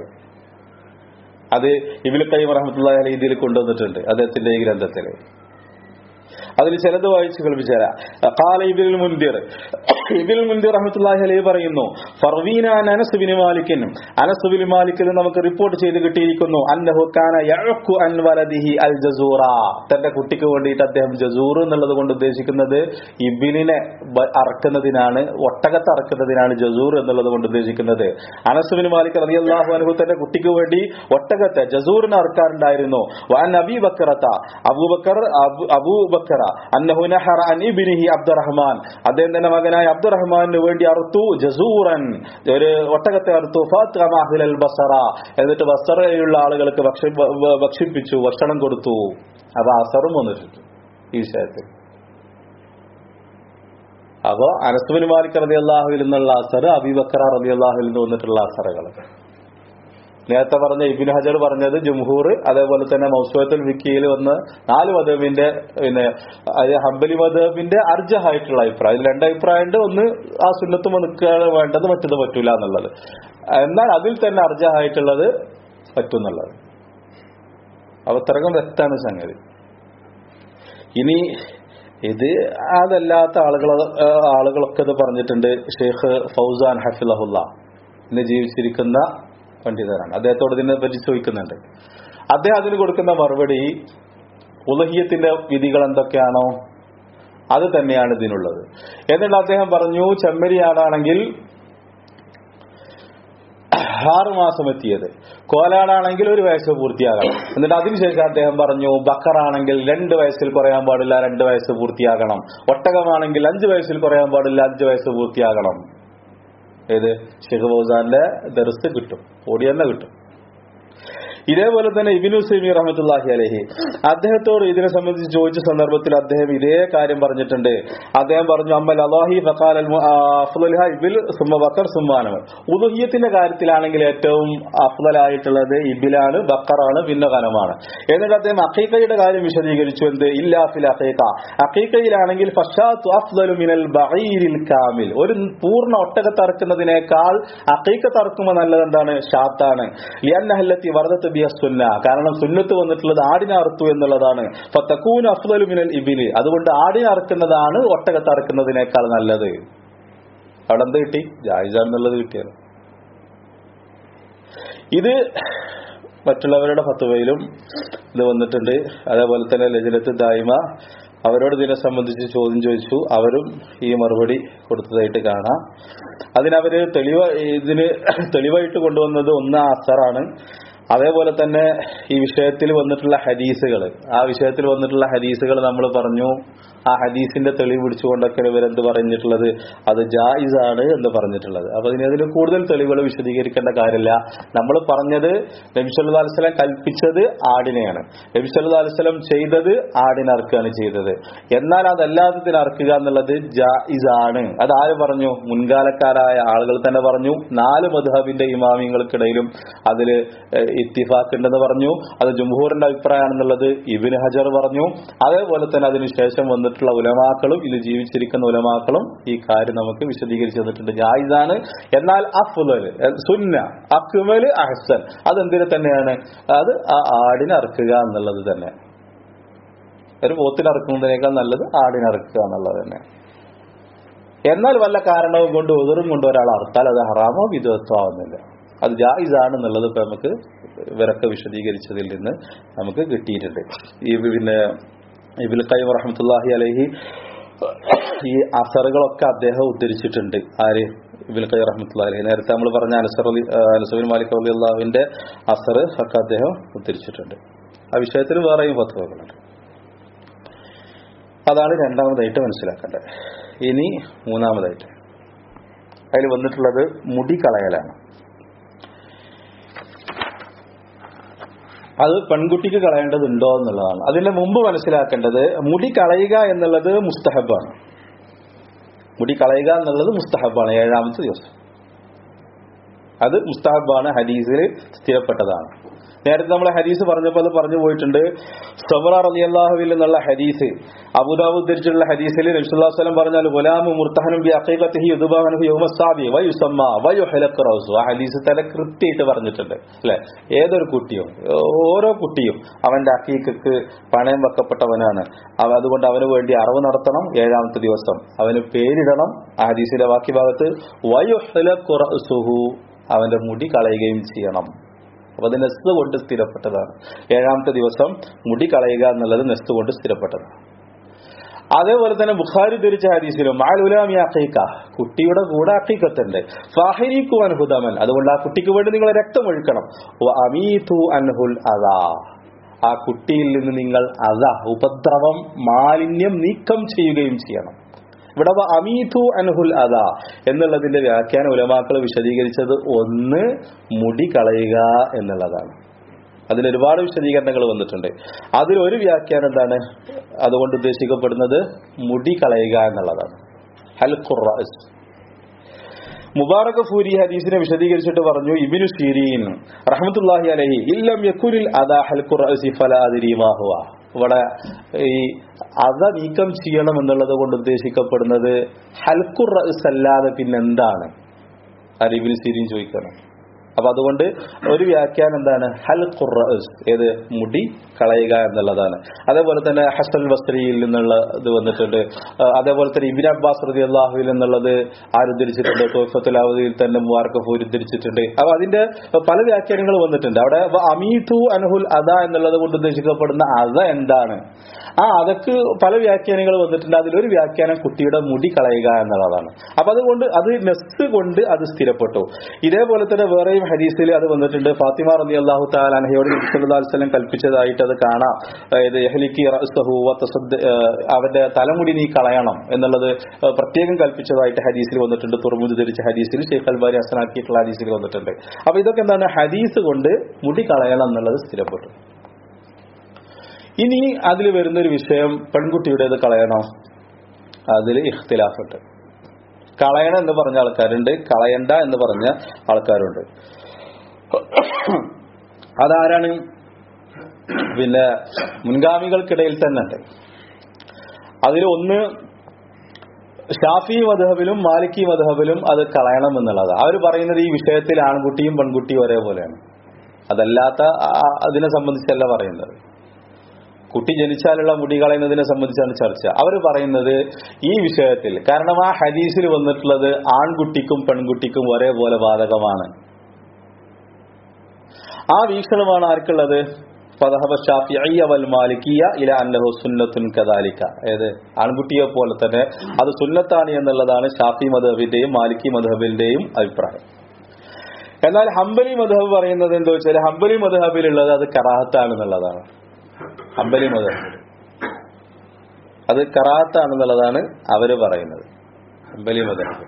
അത് ഇബിൽ കൈം റഹ്മത്തുള്ള രീതിയിൽ കൊണ്ടുവന്നിട്ടുണ്ട് അദ്ദേഹത്തിന്റെ ഈ ഗ്രന്ഥത്തില് അതിൽ ചിലത് വായിച്ച് കേൾപ്പിച്ചു തരാം ഖാല ഇബിൽ മുൻദിർ ഇബിൽ മുൻദിർ റഹ്മത്തുള്ളാഹി അലൈഹി പറയുന്നു ഫർവീന അൻ അനസ് ബിൻ മാലിക്കിൻ അനസ് ബിൻ മാലിക്കിൽ നമുക്ക് റിപ്പോർട്ട് ചെയ്ത് കിട്ടിയിരിക്കുന്നു അന്നഹു കാന യഅഖു അൻ വലദിഹി അൽ ജസൂറ തന്റെ കുട്ടിക്ക് വേണ്ടിയിട്ട് അദ്ദേഹം ജസൂർ എന്നുള്ളത് കൊണ്ട് ഉദ്ദേശിക്കുന്നത് ഇബിലിനെ ബ- അറക്കുന്നതിനാണ് ഒട്ടകത്ത് അറക്കുന്നതിനാണ് ജസൂർ എന്നുള്ളത് കൊണ്ട് ഉദ്ദേശിക്കുന്നത് അനസ് ബിൻ മാലിക് റളിയല്ലാഹു അൻഹു തന്റെ കുട്ടിക്ക് വേണ്ടി ഒട്ടകത്തെ ജസൂറിനെ അറക്കാറുണ്ടായിരുന്നു വാൻ അബി ബക്കറത്ത അബൂബക്കർ അബു- അബൂബക്കറ അന്നഹു നഹറ അൻ ഇബ്നിഹി അബ്ദുറഹ്മാൻ അദ്ദേഹം തന്റെ മകനായ അബ്ദുറഹ്മാനു വേണ്ടി അറുത്തു ജസൂറൻ ഒരു ഒട്ടകത്തെ അറുത്തു ഫാത്തിമ അഹ്ലൽ ബസറ എന്നിട്ട് ബസറയിലുള്ള ആളുകൾക്ക് ഭക്ഷ- ഭ- ഭ- ഭക്ഷിപ്പിച്ചു ഭക്ഷണം കൊടുത്തു അപ്പൊ അസറും വന്നിട്ടുണ്ട് ഈ വിഷയത്തിൽ അപ്പോ അനസ്ബിൻ മാലിക് റതി അള്ളാഹുവിൽ നിന്നുള്ള അസർ അബിബക്കറ റതി അള്ളാഹുവിൽ നിന്ന് വന്നിട്ടുള്ള അസറുകൾ നേരത്തെ പറഞ്ഞ ഇബിൻ ഹജർ പറഞ്ഞത് ജംഹൂർ അതേപോലെ തന്നെ മൗസുവത്തുൽ വിക്കിയിൽ വന്ന് നാല് മദബിന്റെ പിന്നെ അത് ഹംബലി മദബിന്റെ അർജഹായിട്ടുള്ള അഭിപ്രായം ഇതിൽ രണ്ട് അഭിപ്രായമുണ്ട് ഒന്ന് ആ സുന്നത്തും നിൽക്കുകയാണ് വേണ്ടത് മറ്റത് പറ്റൂല എന്നുള്ളത് എന്നാൽ അതിൽ തന്നെ അർജഹായിട്ടുള്ളത് പറ്റുന്നുള്ളത് അവത്തരകം വ്യക്തമാണ് സംഗതി ഇനി ഇത് അതല്ലാത്ത ആളുകൾ ആളുകളൊക്കെ ഇത് പറഞ്ഞിട്ടുണ്ട് ഷെയ്ഖ് ഫൗസാൻ ഹഫിലഹുല്ല ഇന്ന് ജീവിച്ചിരിക്കുന്ന പണ്ഡിതനാണ് അദ്ദേഹത്തോട് ഇതിനെ പറ്റി ചോദിക്കുന്നുണ്ട് അദ്ദേഹം അതിന് കൊടുക്കുന്ന മറുപടി ഉലഹിയത്തിന്റെ വിധികൾ എന്തൊക്കെയാണോ അത് തന്നെയാണ് ഇതിനുള്ളത് എന്നിട്ട് അദ്ദേഹം പറഞ്ഞു ചെമ്മരിയാടാണെങ്കിൽ ആറ് മാസം എത്തിയത് കോലാടാണെങ്കിൽ ഒരു വയസ്സ് പൂർത്തിയാകണം എന്നിട്ട് അതിനുശേഷം അദ്ദേഹം പറഞ്ഞു ബക്കറാണെങ്കിൽ രണ്ട് വയസ്സിൽ കുറയാൻ പാടില്ല രണ്ട് വയസ്സ് പൂർത്തിയാകണം ഒട്ടകമാണെങ്കിൽ അഞ്ച് വയസ്സിൽ കുറയാൻ പാടില്ല അഞ്ച് വയസ്സ് പൂർത്തിയാകണം ഏത് ഷെയ്ഖ് ഫൗസാന്റെ ദർസ് കിട്ടും ഓടി തന്നെ കിട്ടും ഇതേപോലെ തന്നെ ഇബിനു സൈമി റഹമത്തുല്ലാഹി അലഹി അദ്ദേഹത്തോട് ഇതിനെ സംബന്ധിച്ച് ചോദിച്ച സന്ദർഭത്തിൽ അദ്ദേഹം ഇതേ കാര്യം പറഞ്ഞിട്ടുണ്ട് അദ്ദേഹം പറഞ്ഞു അമ്മൽ അലാഹി ഫഖാൽ അൽ മു- ആ, അഫ്ളലുഹ ഇബിൽ സുമ്മ ബക്കർ സുമ്മാനവൻ ഉദുഹിയത്തിന്റെ കാര്യത്തിലാണെങ്കിൽ ഏറ്റവും അഫ്ളലായിട്ടുള്ളത് ഇബിലാണ് ബക്കറാണ് പിന്നെ കനമാണ് എന്നിട്ട് അദ്ദേഹം അഖീഖയുടെ കാര്യം വിശദീകരിച്ചു എന്ത് ഇല്ലാ ഫിൽ അഖീഖ അഖീഖയിലാണെങ്കിൽ ഫഷാത്തു അഫ്ളലു മിനൽ ബഈരിൽ കാമിൽ ഒരു പൂർണ്ണ ഒട്ടകത്ത് അറക്കുന്നതിനേക്കാൾ അഖീഖത്ത് അറക്കുമ്പോൾ നല്ലത് എന്താണ് ഷാത്താണ് ലിയന്നഹല്ലത്തി വർദ്ധത്ത് ബിയ സുന്ന കാരണം സുന്നത്ത് വന്നിട്ടുള്ളത് ആടിനെ അറുത്തു എന്നുള്ളതാണ് ഫത്തക്കൂൻ അഫ്ദലു മിനൽ ഇബിലി അതുകൊണ്ട് ആടിനെ അറുക്കുന്നതാണ് ഒട്ടകത്ത് അറക്കുന്നതിനേക്കാൾ നല്ലത് അവിടെ എന്ത് കിട്ടി ജായിസാണെന്നുള്ളത് കിട്ടിയത് ഇത് മറ്റുള്ളവരുടെ ഫത്തുവയിലും ഇത് വന്നിട്ടുണ്ട് അതേപോലെ തന്നെ ലജനത്ത് ദായ്മ അവരോട് ഇതിനെ സംബന്ധിച്ച് ചോദ്യം ചോദിച്ചു അവരും ഈ മറുപടി കൊടുത്തതായിട്ട് കാണാം അതിനവര് തെളിവ ഇതിന് തെളിവായിട്ട് കൊണ്ടുവന്നത് ഒന്ന് അസറാണ് അതേപോലെ തന്നെ ഈ വിഷയത്തിൽ വന്നിട്ടുള്ള ഹദീസുകൾ ആ വിഷയത്തിൽ വന്നിട്ടുള്ള ഹദീസുകൾ നമ്മൾ പറഞ്ഞു ആ ഹദീസിന്റെ തെളിവ് പിടിച്ചുകൊണ്ടൊക്കെ ഇവരെന്ത് പറഞ്ഞിട്ടുള്ളത് അത് ജായിസ് ആണ് എന്ന് പറഞ്ഞിട്ടുള്ളത് അപ്പൊ ഇനി അതിന് കൂടുതൽ തെളിവുകൾ വിശദീകരിക്കേണ്ട കാര്യമില്ല നമ്മൾ പറഞ്ഞത് നബി സല്ലല്ലാഹു അലൈഹി വസല്ലം കൽപ്പിച്ചത് ആടിനെയാണ് നബി സല്ലല്ലാഹു അലൈഹി വസല്ലം ചെയ്തത് ആടിനറുക്കുകയാണ് ചെയ്തത് എന്നാൽ അതല്ലാത്തതിന് അറുക്കുക എന്നുള്ളത് ജായിസ് ആണ് അത് ആര് പറഞ്ഞു മുൻകാലക്കാരായ ആളുകൾ തന്നെ പറഞ്ഞു നാല് മധുഹബിന്റെ ഇമാമിങ്ങൾക്കിടയിലും അതിൽ ഇത്തിഫാക്ക് ഉണ്ടെന്ന് പറഞ്ഞു അത് ജംഹൂറിന്റെ അഭിപ്രായമാണെന്നുള്ളത് ഇബിൻ ഹജർ പറഞ്ഞു അതേപോലെ തന്നെ അതിനുശേഷം വന്നിട്ടുള്ള ഉലമാക്കളും ഇത് ജീവിച്ചിരിക്കുന്ന ഉലമാക്കളും ഈ കാര്യം നമുക്ക് വിശദീകരിച്ചു തന്നിട്ടുണ്ട് ജായിസാണ് എന്നാൽ അഫ്ലൽ സുന്ന അക്മൽ അഹ്സൻ അതെന്തിനു തന്നെയാണ് അത് ആ ആടിനെ അറുക്കുക എന്നുള്ളത് തന്നെ ഒരു പോത്തിന് അറുക്കുന്നതിനേക്കാൾ നല്ലത് ആടിനെ അറുക്കുക എന്നുള്ളത് തന്നെ എന്നാൽ വല്ല കാരണവും കൊണ്ട് ഉതിറും കൊണ്ട് ഒരാൾ അറുത്താൽ അത് ഹറാമോ വിധത്വമാവുന്നില്ല അത് ജായിസാണ് എന്നുള്ളത് ഇപ്പൊ നമുക്ക് ഇവരൊക്കെ വിശദീകരിച്ചതിൽ നിന്ന് നമുക്ക് കിട്ടിയിട്ടുണ്ട് ഈ പിന്നെ ഇബിൽ കൈം റഹമത്തുല്ലാഹി അലഹി ഈ അസറുകളൊക്കെ അദ്ദേഹം ഉദ്ധരിച്ചിട്ടുണ്ട് ആര് ഇബിൽ കൈ റഹമത്തുല്ലാഹി അലഹി നേരത്തെ നമ്മൾ പറഞ്ഞ അനസർ അലി അനസുബിൻ മാലിക് അലി അള്ളാഹുവിന്റെ അസർ ഒക്കെ അദ്ദേഹം ഉദ്ധരിച്ചിട്ടുണ്ട് ആ വിഷയത്തിൽ വേറെയും പത്തുവകളുണ്ട് അതാണ് രണ്ടാമതായിട്ട് മനസ്സിലാക്കേണ്ടത് ഇനി മൂന്നാമതായിട്ട് അതിൽ വന്നിട്ടുള്ളത് മുടി കളയലാണ് അത് പെൺകുട്ടിക്ക് കളയേണ്ടതുണ്ടോ എന്നുള്ളതാണ് അതിന്റെ മുമ്പ് മനസ്സിലാക്കേണ്ടത് മുടി കളയുക എന്നുള്ളത് മുസ്തഹബാണ് മുടി കളയുക എന്നുള്ളത് മുസ്തഹബാണ് ഏഴാമത്തെ ദിവസം അത് മുസ്തഹബാണ് ഹദീസിൽ സ്ഥിരപ്പെട്ടതാണ് നേരത്തെ നമ്മൾ ഹദീസ് പറഞ്ഞപ്പോൾ അത് പറഞ്ഞു പോയിട്ടുണ്ട് സബറ റളിയല്ലാഹുവിൽ നിന്നുള്ള ഹദീസ് അബൂദാബുദ് ധരിച്ചിട്ടുള്ള ഹദീസിൽ നബിസ്വല്ലാ വസ്ലം പറഞ്ഞാൽ ഗുലാമു മുർത്തഹനും ബി അഖീഖത്തിഹി യുദ്ബാഹനഹു യൗമസ്സാബി വ യുസമ്മ വ യുഹലഖ് റൗസു ആ ഹദീസ് തല കൃത്യമായിട്ട് പറഞ്ഞിട്ടുണ്ട് അല്ലെ ഏതൊരു കുട്ടിയും ഓരോ കുട്ടിയും അവന്റെ അക്കീക്കക്ക് പണയം വെക്കപ്പെട്ടവനാണ് അവ അതുകൊണ്ട് അവന് വേണ്ടി അറിവ് നടത്തണം ഏഴാമത്തെ ദിവസം അവന് പേരിടണം ആ ഹദീസിലെ ബാക്കി ഭാഗത്ത് വയുഹലഖ് റൗസുഹു അവന്റെ മുടി കളയുകയും ചെയ്യണം അപ്പൊ അത് നെസ് കൊണ്ട് സ്ഥിരപ്പെട്ടതാണ് ഏഴാമത്തെ ദിവസം മുടി കളയുക എന്നുള്ളത് നെസ് കൊണ്ട് സ്ഥിരപ്പെട്ടതാണ് അതേപോലെ തന്നെ ബുഖാരി ധരിച്ച ഹദീസിലും മാലുലാമി അഖീക്ക കുട്ടിയുടെ കൂടെ അഖീക്കത്തുണ്ട് ഫാഹിരിക്കു അൻഹുദമൻ അതുകൊണ്ട് ആ കുട്ടിക്ക് വേണ്ടി നിങ്ങൾ രക്തം ഒഴുക്കണം വ അമീതു അൻഹുൽ അതാ ആ കുട്ടിയിൽ നിന്ന് നിങ്ങൾ അത ഉപദ്രവം മാലിന്യം നീക്കം ചെയ്യുകയും ചെയ്യണം ഇവിടെ വ അമീതു അൻഹുൽ അത എന്നുള്ളതിന്റെ വ്യാഖ്യാനം ഉലമാക്കൾ വിശദീകരിച്ചത് ഒന്ന് മുടി കളയുക എന്നുള്ളതാണ് അതിൽ ഒരുപാട് വിശദീകരണങ്ങൾ വന്നിട്ടുണ്ട് അതിൽ ഒരു വ്യാഖ്യാനം എന്താണ് അതുകൊണ്ട് ഉദ്ദേശിക്കപ്പെടുന്നത് മുടി കളയുക എന്നുള്ളതാണ് ഹൽഖുറസ് മുബാറക ഫൂരി ഹദീസിനെ വിശദീകരിച്ചിട്ട് പറഞ്ഞു ഇബിനു സീരീൻ റഹ്മത്തുല്ലാഹി അലഹി ഇല്ലം യക്കുലിൽ അദാ ഹൽഖുറസി ഫല അതിരീമാഹുവ ഇവിടെ ഈ അത നീക്കം ചെയ്യണം എന്നുള്ളത് കൊണ്ട് ഉദ്ദേശിക്കപ്പെടുന്നത് ഹൽഖുർ അല്ലാതെ പിന്നെന്താണ് അരിബിൻ സീരീൻ ചോദിക്കണം അപ്പൊ അതുകൊണ്ട് ഒരു വ്യാഖ്യാനം എന്താണ് ഹൽ ഖുറസ് ഏത് മുടി കളയുക എന്നുള്ളതാണ് അതേപോലെ തന്നെ ഹസൽ ബസ്രിയിൽ നിന്നുള്ള ഇത് വന്നിട്ടുണ്ട് ആ, അതേപോലെ തന്നെ ഇബിൻ അബ്ബാസ് റതി അള്ളാഹുവിൽ നിന്നുള്ളത് ആരുദ്ധരിച്ചിട്ടുണ്ട് തോഫത്തുലാവതിയിൽ തന്നെ മുവാർക്കഫ് ഉദ്ധരിച്ചിട്ടുണ്ട് അപ്പൊ അതിന്റെ പല വ്യാഖ്യാനങ്ങൾ വന്നിട്ടുണ്ട് അവിടെ വ അമീതു അൻഹുൽ അദ എന്നുള്ളത് കൊണ്ട് ഉദ്ദേശിക്കപ്പെടുന്ന അത എന്താണ് ആ അതൊക്കെ പല വ്യാഖ്യാനങ്ങൾ വന്നിട്ടുണ്ട് അതിലൊരു വ്യാഖ്യാനം കുട്ടിയുടെ മുടി കളയുക എന്നുള്ളതാണ് അപ്പൊ അതുകൊണ്ട് അത് നെസ് കൊണ്ട് അത് സ്ഥിരപ്പെട്ടു ഇതേപോലെ തന്നെ വേറെയും ഹദീസിൽ അത് വന്നിട്ടുണ്ട് ഫാത്തിമ റബി അള്ളാഹു താലാൻഹയോട് വസ്ലം കൽപ്പിച്ചതായിട്ട് അത് കാണാം അതായത് യഹ്ലിക്കി റഅ്സഹു വതസദ്ദ- ഏഹ് അവന്റെ തലമുടി നീ കളയണം എന്നുള്ളത് ഏഹ് പ്രത്യേകം കൽപ്പിച്ചതായിട്ട് ഹദീസിൽ വന്നിട്ടുണ്ട് തുറമുദ് ധരിച്ച ഹദീസിൽ ഷെയ്ഖ് അൽബാരി ഹസനാക്കിയിട്ടുള്ള ഹദീസിൽ വന്നിട്ടുണ്ട് അപ്പൊ ഇതൊക്കെ എന്താണ് ഹദീസ് കൊണ്ട് മുടി കളയണം എന്നുള്ളത് സ്ഥിരപ്പെട്ടു ഇനി അതിൽ വരുന്നൊരു വിഷയം പെൺകുട്ടിയുടേത് കളയണോ അതിൽ ഇഖ്തിലാഫുണ്ട് കളയണം എന്ന് പറഞ്ഞ ആൾക്കാരുണ്ട് കളയണ്ട എന്ന് പറഞ്ഞ ആൾക്കാരുണ്ട് അതാരാണ് പിന്നെ മുൻഗാമികൾക്കിടയിൽ തന്നെ ഉണ്ട് അതിൽ ഒന്ന് ഷാഫി മധബിലും മാലിക്കി മധബിലും അത് കളയണം എന്നുള്ളത് അവർ പറയുന്നത് ഈ വിഷയത്തിൽ ആൺകുട്ടിയും പെൺകുട്ടിയും ഒരേപോലെയാണ് അതല്ലാത്ത ആ- അതിനെ സംബന്ധിച്ചല്ല പറയുന്നത് കുട്ടി ജനിച്ചാലുള്ള മുടി കളയുന്നതിനെ സംബന്ധിച്ചാണ് ചർച്ച അവർ പറയുന്നത് ഈ വിഷയത്തിൽ കാരണം ആ ഹദീസിൽ വന്നിട്ടുള്ളത് ആൺകുട്ടിക്കും പെൺകുട്ടിക്കും ഒരേപോലെ ബാധകമാണ് ആ വീക്ഷണമാണ് ആർക്കുള്ളത് ഫദഹബ ഷാഫിഇയ്യ വൽ മാലിക്കിയ ഇല അന്നഹു സുന്നത്തുൻ കദാലിക ഏത് ആൺകുട്ടിയെ പോലെ തന്നെ അത് സുന്നത്താണ് എന്നുള്ളതാണ് ഷാഫി മധബിന്റെയും മാലിക്കി മധബിന്റെയും അഭിപ്രായം എന്നാൽ ഹംബലി മധബ് പറയുന്നത് എന്താ വെച്ചാൽ ഹംബലി മധബിലുള്ളത് അത് കറാഹത്താണെന്നുള്ളതാണ് ഹംബലി മധബ് അത് കറാഹത്താണെന്നുള്ളതാണ് അവര് പറയുന്നത് ഹംബലി മധബ്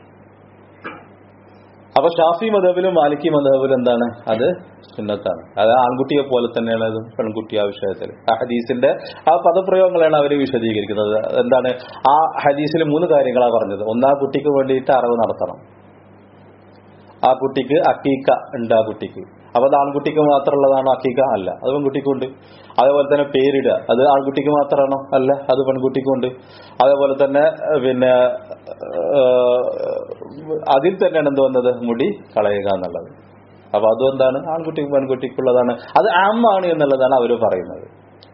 അപ്പൊ ഷാഫി മധബിലും മാലിക്കി മധബിലും എന്താണ് അത് സുന്നത്താണ് അത് ആൺകുട്ടിയെ പോലെ തന്നെയാണ് അത് പെൺകുട്ടി ആ വിഷയത്തിൽ ആ ഹദീസിന്റെ ആ പദപ്രയോഗങ്ങളാണ് അവർ വിശദീകരിക്കുന്നത് എന്താണ് ആ ഹദീസിൽ മൂന്ന് കാര്യങ്ങളാണ് പറഞ്ഞത് ഒന്ന് ആ കുട്ടിക്ക് വേണ്ടിയിട്ട് അറിവ് നടത്തണം ആ കുട്ടിക്ക് അക്കീക്ക ഉണ്ട് ആ കുട്ടിക്ക് അപ്പൊ അത് ആൺകുട്ടിക്ക് മാത്രമുള്ളതാണോ അക്കീക്ക അല്ല അത് പെൺകുട്ടിക്കും ഉണ്ട് അതേപോലെ തന്നെ പേരിടുക അത് ആൺകുട്ടിക്ക് മാത്രമാണോ അല്ല അത് പെൺകുട്ടിക്കും ഉണ്ട് അതേപോലെ തന്നെ ഏഹ്, പിന്നെ ഏഹ്, അതിൽ തന്നെയാണ് എന്ത് വന്നത് മുടി കളയുക എന്നുള്ളത് അപ്പൊ അതും എന്താണ് ആൺകുട്ടിക്കും പെൺകുട്ടിക്കുള്ളതാണ് അത് ആമാണ് എന്നുള്ളതാണ് അവർ പറയുന്നത്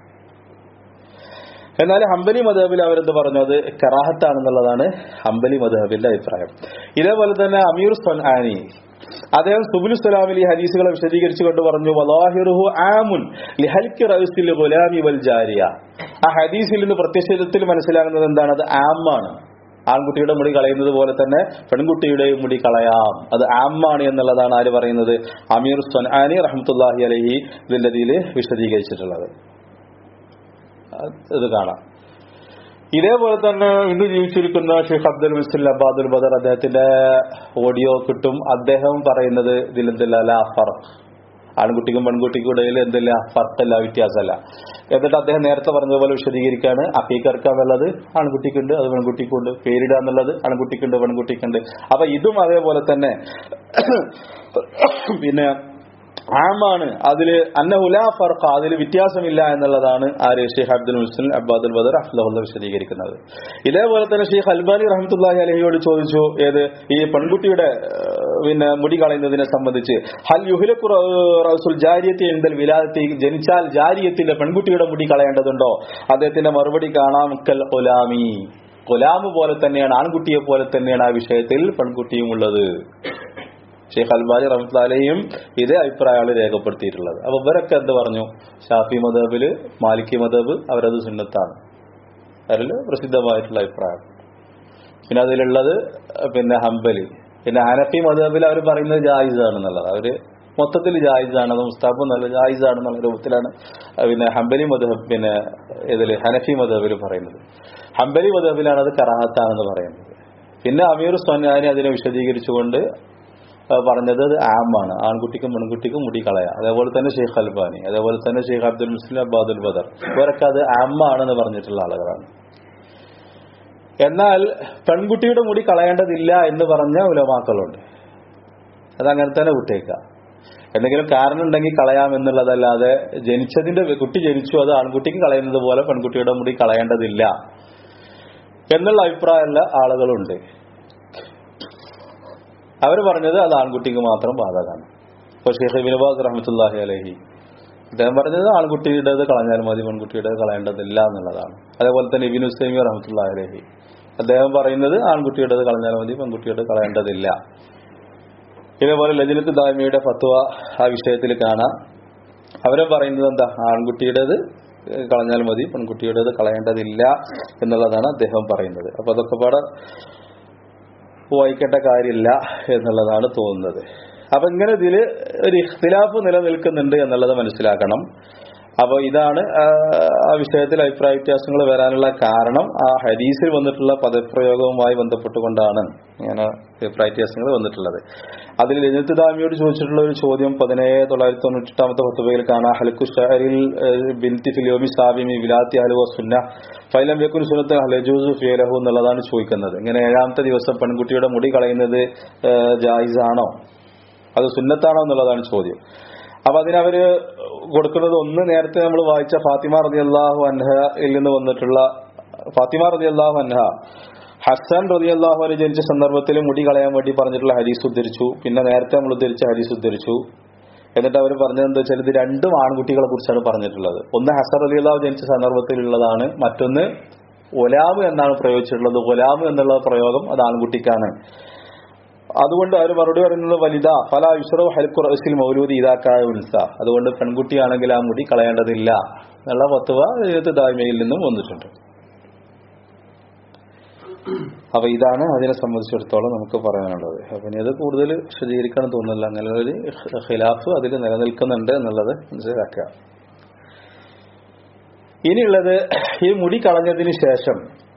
എന്നാൽ ഹംബലി മധബിൽ അവരെന്ത് പറഞ്ഞു അത് കറാഹത്താണെന്നുള്ളതാണ് ഹംബലി മധബിന്റെ അഭിപ്രായം ഇതേപോലെ തന്നെ അമീർ സൊൻആനി അദ്ദേഹം സുബുൽ സലാമിൽ ഈ ഹദീസുകളെ വിശദീകരിച്ചുകൊണ്ട് പറഞ്ഞു വലാഹിറുഹു ആമുൻ ലിഹൽക്കി റൗസിൽ ഗുലാമി വൽ ജാരിയ ആ ഹദീസിൽ നിന്ന് പ്രത്യക്ഷത്തിൽ മനസ്സിലാകുന്നത് എന്താണ് അത് ആമാണ് ആൺകുട്ടിയുടെ മുടി കളയുന്നത് പോലെ തന്നെ പെൺകുട്ടിയുടെയും മുടി കളയാം അത് ആമാണ് എന്നുള്ളതാണ് ആര് പറയുന്നത് അമീർ സൊൻആനി റഹ്മത്തുല്ലാഹി അലഹി ഇതിന്റെ ഇതിൽ വിശദീകരിച്ചിട്ടുള്ളത് ഇത് കാണാം ഇതേപോലെ തന്നെ ഇന്ന് ജീവിച്ചിരിക്കുന്ന ഷെയ്ഖ് അബ്ദുൽ മുസ്ലിം അബ്ബാദുൽ ബദർ അദ്ദേഹത്തിന്റെ ഓഡിയോ കിട്ടും അദ്ദേഹം പറയുന്നത് ഇതിലെന്തല്ല ലാ ഫർഖ് ആൺകുട്ടിക്കും പെൺകുട്ടിക്കും ഇടയിൽ എന്തില്ല ഫർക്കല്ല വ്യത്യാസമല്ല എന്നിട്ട് അദ്ദേഹം നേരത്തെ പറഞ്ഞതുപോലെ വിശദീകരിക്കാണ് അക്കീക്കർക്ക എന്നുള്ളത് ആൺകുട്ടിക്കുണ്ട് അത് പെൺകുട്ടിക്കുണ്ട് പേരിടുക എന്നുള്ളത് ആൺകുട്ടിക്കുണ്ട് പെൺകുട്ടിക്കുണ്ട് അപ്പൊ ഇതും അതേപോലെ തന്നെ പിന്നെ ആമാണ് അതില് അന്നഹുല ഫർഖ അതിൽ വ്യത്യാസമില്ല എന്നുള്ളതാണ് ആര് ഷെയ്ഖ് അബ്ദുൽ മുസ്ലിം അബ്ബാദുൽ ബദർ അഫ്ലഹുല്ല വിശദീകരിക്കുന്നത് ഇതേപോലെ തന്നെ ഷെയ്ഖ് അൽബാനി റഹ്മത്തുല്ലാഹി അലഹിയോട് ചോദിച്ചു ഏത് ഈ പെൺകുട്ടിയുടെ ഏഹ്, പിന്നെ മുടി കളയുന്നതിനെ സംബന്ധിച്ച് ഹൽ യുഹിലക്കു റസുൽ ജാരിയത്തി എന്തൽ വിലാദത്തി ജനിച്ചാൽ ജാരിയത്തിന്റെ പെൺകുട്ടിയുടെ മുടി കളയേണ്ടതുണ്ടോ അദ്ദേഹത്തിന്റെ മറുപടി കാണാം കൽ കൊലാമി കൊലാമ് പോലെ തന്നെയാണ് ആൺകുട്ടിയെ പോലെ തന്നെയാണ് ആ വിഷയത്തിൽ പെൺകുട്ടിയും ഉള്ളത് ഷെയ്ഖ് അൽബാനി റഹ്മത്തുള്ളാഹിയും ഇതേ അഭിപ്രായമാണ് രേഖപ്പെടുത്തിയിട്ടുള്ളത് അപ്പൊ ഇവരൊക്കെ എന്ത് പറഞ്ഞു ഷാഫി മദബില് മാലിക്കി മദബ് അവരത് സുന്നത്താണ് അതിൽ പ്രസിദ്ധമായിട്ടുള്ള അഭിപ്രായം പിന്നെ അതിലുള്ളത് പിന്നെ ഹംബലി പിന്നെ ഹനഫി മദബിൽ അവർ പറയുന്നത് ജായിസാണെന്നുള്ളത് അവര് മൊത്തത്തിൽ ജായിസാണ് അത് മുസ്താബ് നല്ല ജായിസാണെന്നുള്ള രൂപത്തിലാണ് പിന്നെ ഹംബലി മദബ് പിന്നെ ഇതില് ഹനഫി മദബിൽ പറയുന്നത് ഹംബലി മദബിലാണ് അത് കറാഹത്താണെന്ന് പറയുന്നത് പിന്നെ അമീർ സ്വനാനി അതിനെ വിശദീകരിച്ചുകൊണ്ട് ആ, പറഞ്ഞത് അത് ആമാണ് ആൺകുട്ടിക്കും പെൺകുട്ടിക്കും മുടി കളയാം അതേപോലെ തന്നെ ഷെയ്ഖ് അൽബാനി അതേപോലെ തന്നെ ഷെയ്ഖ് അബ്ദുൽ മുസ്ലിം അബ്ബാദുൽ ബദർ ഇവരൊക്കെ അത് ആമാണെന്ന് പറഞ്ഞിട്ടുള്ള ആളുകളാണ് എന്നാൽ പെൺകുട്ടിയുടെ മുടി കളയേണ്ടതില്ല എന്ന് പറഞ്ഞ ഉലമാക്കളുണ്ട് അത് അങ്ങനെ തന്നെ വിട്ടേക്കുക എന്തെങ്കിലും കാരണം ഉണ്ടെങ്കിൽ കളയാം എന്നുള്ളതല്ലാതെ ജനിച്ചതിന്റെ കുട്ടി ജനിച്ചു അത് ആൺകുട്ടിക്ക് കളയുന്നത് പോലെ പെൺകുട്ടിയുടെ മുടി കളയേണ്ടതില്ല എന്നുള്ള അഭിപ്രായമുള്ള ആളുകളുണ്ട് അവർ പറഞ്ഞത് അത് ആൺകുട്ടിക്ക് മാത്രം ബാധകമാണ് ഇപ്പോൾ ഷെയ്ഖ് ബിനുബാസ് റഹ്മത്തുല്ലാഹി അലഹി അദ്ദേഹം പറഞ്ഞത് ആൺകുട്ടിയുടേത് കളഞ്ഞാൽ മതി പെൺകുട്ടിയുടേത് കളയേണ്ടതില്ല എന്നുള്ളതാണ് അതേപോലെ തന്നെ ഇബിൻ ഹുസൈമി റഹ്മത്തുല്ലാഹി അലഹി അദ്ദേഹം പറയുന്നത് ആൺകുട്ടിയുടേത് കളഞ്ഞാൽ മതി പെൺകുട്ടിയുടെ കളയേണ്ടതില്ല ഇതേപോലെ ലജനത്ത് ദാമിയുടെ ഫത്വ ആ വിഷയത്തിൽ കാണാം അവരെ പറയുന്നത് എന്താ ആൺകുട്ടിയുടേത് കളഞ്ഞാൽ മതി പെൺകുട്ടിയുടേത് കളയേണ്ടതില്ല എന്നുള്ളതാണ് അദ്ദേഹം പറയുന്നത് അപ്പൊ അതൊക്കെ പാടെ വായിക്കേണ്ട കാര്യമില്ല എന്നുള്ളതാണ് തോന്നുന്നത് അപ്പൊ ഇങ്ങനെ ഇതില് ഒരു ഇഖ്തിലാഫ് നിലനിൽക്കുന്നുണ്ട് എന്നുള്ളത് മനസ്സിലാക്കണം അപ്പൊ ഇതാണ് ആ, ആ വിഷയത്തിൽ അഭിപ്രായ വ്യത്യാസങ്ങൾ വരാനുള്ള കാരണം ആ ഹദീസിൽ വന്നിട്ടുള്ള പദപ്രയോഗവുമായി ബന്ധപ്പെട്ടുകൊണ്ടാണ് ഇങ്ങനെ അഭിപ്രായ വ്യത്യാസങ്ങൾ വന്നിട്ടുള്ളത് അതിൽ രഞ്ജിത്ത് ദാമിയോട് ചോദിച്ചിട്ടുള്ള ഒരു ചോദ്യം പതിനേഴ് തൊള്ളായിരത്തി തൊണ്ണൂറ്റെട്ടാമത്തെ പത്തുബയിൽ കാണാം ഹലക്കു ഷഹരിൽ ബിൻതി ഫിലിയോമി സാബിമി വിലാത്തി ഹലുവ സുന്ന ഫൈലം വെക്കുൻ സുനത്ത് ഹലജൂസ് ഫിയലഹു എന്നുള്ളതാണ് ചോദിക്കുന്നത് ഇങ്ങനെ ഏഴാമത്തെ ദിവസം പെൺകുട്ടിയുടെ മുടി കളയുന്നത് ഏഹ്, ജായിസാണോ അത് സുന്നത്താണോ എന്നുള്ളതാണ് ചോദ്യം അപ്പൊ അതിനവര് കൊടുക്കുന്നത് ഒന്ന് നേരത്തെ നമ്മൾ വായിച്ച ഫാത്തിമ റതി അള്ളാഹു അൻഹയിൽ നിന്ന് വന്നിട്ടുള്ള ഫാത്തിമ റതി അള്ളാഹു അൻഹ ഹസൻ റതി അള്ളാഹു അലി ജനിച്ച സന്ദർഭത്തിൽ മുടി കളയാൻ വേണ്ടി പറഞ്ഞിട്ടുള്ള ഹരീസ് ഉദ്ധരിച്ചു പിന്നെ നേരത്തെ നമ്മൾ ഉദ്ധരിച്ച ഹരീസ് ഉദ്ധരിച്ചു എന്നിട്ട് അവർ പറഞ്ഞത് എന്താ വെച്ചാൽ ഇത് രണ്ടും ആൺകുട്ടികളെ കുറിച്ചാണ് പറഞ്ഞിട്ടുള്ളത് ഒന്ന് ഹസൻ അലി അള്ളാഹു ജനിച്ച സന്ദർഭത്തിലുള്ളതാണ് മറ്റൊന്ന് ഒലാമ് എന്നാണ് പ്രയോഗിച്ചിട്ടുള്ളത് ഒലാമ് എന്നുള്ള പ്രയോഗം അത് ആൺകുട്ടിക്കാണ് അതുകൊണ്ട് അവർ മറുപടി പറയുന്നത് വലുത ഫല യുഷറോ ഹൽക്കു റസിൽ മൗലൂദ് ഇതാക്കായ ഉത്സ അതുകൊണ്ട് പെൺകുട്ടിയാണെങ്കിൽ ആ മുടി കളയേണ്ടതില്ല എന്നുള്ള പത്തുവ എഴുത്ത് ദായ്മയിൽ നിന്നും വന്നിട്ടുണ്ട് അപ്പൊ ഇതാണ് അതിനെ സംബന്ധിച്ചിടത്തോളം നമുക്ക് പറയാനുള്ളത് അപ്പൊ ഇനി അത് കൂടുതൽ വിശദീകരിക്കണം തോന്നുന്നില്ല അങ്ങനെ ഒരു ഖിലാഫ് അതിൽ നിലനിൽക്കുന്നുണ്ട് എന്നുള്ളത് മനസ്സിലാക്കുക ഇനിയുള്ളത് ഈ മുടി കളഞ്ഞതിന് ശേഷം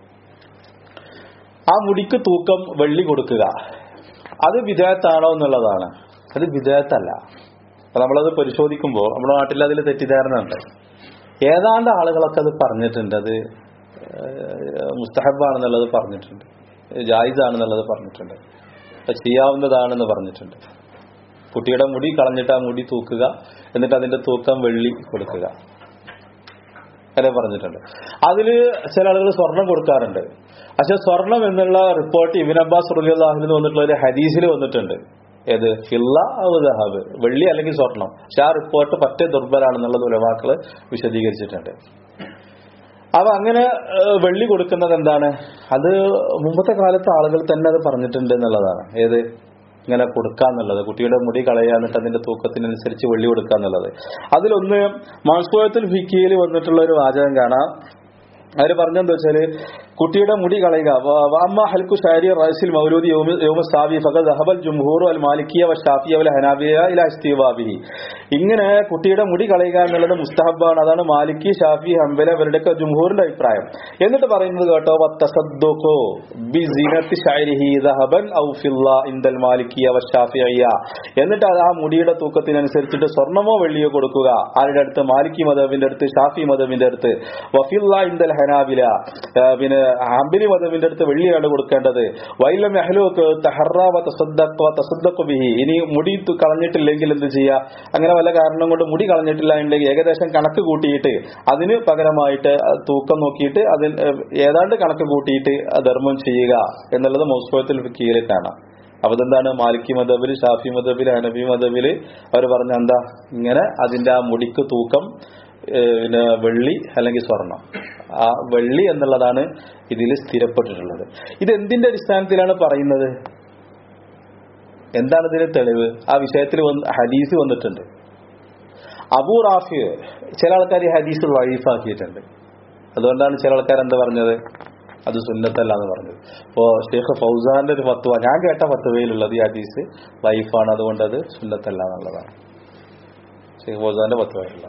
ആ മുടിക്ക് തൂക്കം വെള്ളി കൊടുക്കുക അത് വിധേയത്താണോ എന്നുള്ളതാണ് അത് വിധേയത്തല്ല അപ്പൊ നമ്മളത് പരിശോധിക്കുമ്പോൾ നമ്മുടെ നാട്ടിൽ അതിൽ തെറ്റിദ്ധാരണ ഉണ്ട് ഏതാണ്ട് ആളുകളൊക്കെ അത് പറഞ്ഞിട്ടുണ്ട് അത് ഏഹ്, മുസ്തഹബാണെന്നുള്ളത് പറഞ്ഞിട്ടുണ്ട് ജായിസ് ആണെന്നുള്ളത് പറഞ്ഞിട്ടുണ്ട് അത് ചെയ്യാവുന്നതാണെന്ന് പറഞ്ഞിട്ടുണ്ട് കുട്ടിയുടെ മുടി കളഞ്ഞിട്ട് ആ മുടി തൂക്കുക എന്നിട്ട് അതിന്റെ തൂക്കം വെള്ളി കൊടുക്കുക അങ്ങനെ പറഞ്ഞിട്ടുണ്ട് അതില് ചില ആളുകൾ സ്വർണം കൊടുക്കാറുണ്ട് പക്ഷെ സ്വർണം എന്നുള്ള റിപ്പോർട്ട് ഇബിൻ അബ്ബാസ് റലിയാഹുലിൽ നിന്ന് വന്നിട്ടുള്ള ഒരു ഹദീസിൽ വന്നിട്ടുണ്ട് ഏത് ഫില്ല ദഹബ് വെള്ളി അല്ലെങ്കിൽ സ്വർണം പക്ഷെ ആ റിപ്പോർട്ട് പറ്റേ ദുർബലാണെന്നുള്ളത് ഉലവാക്കള് വിശദീകരിച്ചിട്ടുണ്ട് അപ്പൊ അങ്ങനെ ഏഹ്, വെള്ളി കൊടുക്കുന്നത് എന്താണ് അത് മുമ്പത്തെ കാലത്ത് ആളുകൾ തന്നെ അത് പറഞ്ഞിട്ടുണ്ട് എന്നുള്ളതാണ് ഏത് ഇങ്ങനെ കൊടുക്കാന്നുള്ളത് കുട്ടിയുടെ മുടി കളയുക എന്നിട്ട് അതിന്റെ തൂക്കത്തിനനുസരിച്ച് വെള്ളി കൊടുക്കുക എന്നുള്ളത് അതിലൊന്ന് മാൻസുവത്തിൽ ഫിക്കിയിൽ വന്നിട്ടുള്ള ഒരു വാചകം കാണാം അവര് പറഞ്ഞെന്താ വെച്ചാല് കുട്ടിയുടെ മുടി കളയുക വ- വഅമ്മ ഹൽക്കു ഷാരി റൈസിൽ മൗലൂദി യൗമ- യൗമ സാബി ഫഖദ് ദഹബൽ ജുംഹൂർ അൽ മാലിക്കിയ വ ഷാഫിയ വൽ ഹനാബിയ ഇല ഇസ്തിവാബിഹി ഇങ്ങനെ കുട്ടിയുടെ മുടി കളയുക എന്നുള്ളത് മുസ്തഹബാണ് അതാണ് മാലിക്കി ഷാഫി ഹംബല ഇവരുടെയൊക്കെ ജുംഹൂറിന്റെ അഭിപ്രായം എന്നിട്ട് പറയുന്നത് കേട്ടോ വത്തസദ്ദുഖു ബി സീനത്തി ഷൈരിഹി ദഹബൻ ഔ ഫില്ല ഇൻദൽ മാലിക്കിയ വ ഷാഫിയ എന്നിട്ട് അത് ആ മുടിയുടെ തൂക്കത്തിനനുസരിച്ചിട്ട് സ്വർണമോ വെള്ളിയോ കൊടുക്കുക ആരുടെ അടുത്ത് മാലിക്കി മദബിന്റെ അടുത്ത് ഷാഫി മദബിന്റെ അടുത്ത് വഫില്ല ഇൻദൽ ഹനാബില ആ, പിന്നെ ഹംബലി മതവിന്റെ അടുത്ത് വെള്ളിയാണ് കൊടുക്കേണ്ടത് വൈലം അഹ്ലുക്ക് തഹറാവ തസദ്ദഖ തസദ്ദഖു ബിഹി ഇനി മുടി തു- കളഞ്ഞിട്ടില്ലെങ്കിൽ എന്ത് ചെയ്യുക അങ്ങനെ വല്ല കാരണം കൊണ്ട് മുടി കളഞ്ഞിട്ടില്ല എന്നുണ്ടെങ്കിൽ ഏകദേശം കണക്ക് കൂട്ടിയിട്ട് അതിന് പകരമായിട്ട് ആ തൂക്കം നോക്കിയിട്ട് അതിൽ ഏഹ്, ഏതാണ്ട് കണക്ക് കൂട്ടിയിട്ട് ആ ധർമ്മം ചെയ്യുക എന്നുള്ളത് മൗസ്ഫത്തിൽ ഫിക്കിയിൽ കാണാം അപ്പൊ ഇതെന്താണ് മാലിക്കി മതബില് ഷാഫി മതബില് ഹനബി മതബില് അവർ പറഞ്ഞ എന്താ ഇങ്ങനെ അതിന്റെ ആ മുടിക്ക് തൂക്കം ഏഹ്, പിന്നെ വെള്ളി അല്ലെങ്കിൽ സ്വർണം ആ വെള്ളി എന്നുള്ളതാണ് ഇതിൽ സ്ഥിരപ്പെട്ടിട്ടുള്ളത് ഇത് എന്തിന്റെ അടിസ്ഥാനത്തിലാണ് പറയുന്നത് എന്താണ് ഇതിന് തെളിവ് ആ വിഷയത്തിൽ വന്ന് ഹദീസ് വന്നിട്ടുണ്ട് അബൂ റാഫി ചില ആൾക്കാർ ഈ ഹദീസ് വൈഫാക്കിയിട്ടുണ്ട് അതുകൊണ്ടാണ് ചില ആൾക്കാർ എന്താ പറഞ്ഞത് അത് സുന്നത്തല്ല എന്ന് പറഞ്ഞത് ഇപ്പോ ഷെയ്ഖ് ഫൗസാന്റെ ഒരു ഫത്വ ഞാൻ കേട്ട ഫത്വയിലുള്ളത് ഈ ഹദീസ് വൈഫാണ് അതുകൊണ്ട് അത് സുന്നത്തല്ല എന്നുള്ളതാണ് ഷെയ്ഖ് ഫൗസാന്റെ ഫത്വയിലുള്ള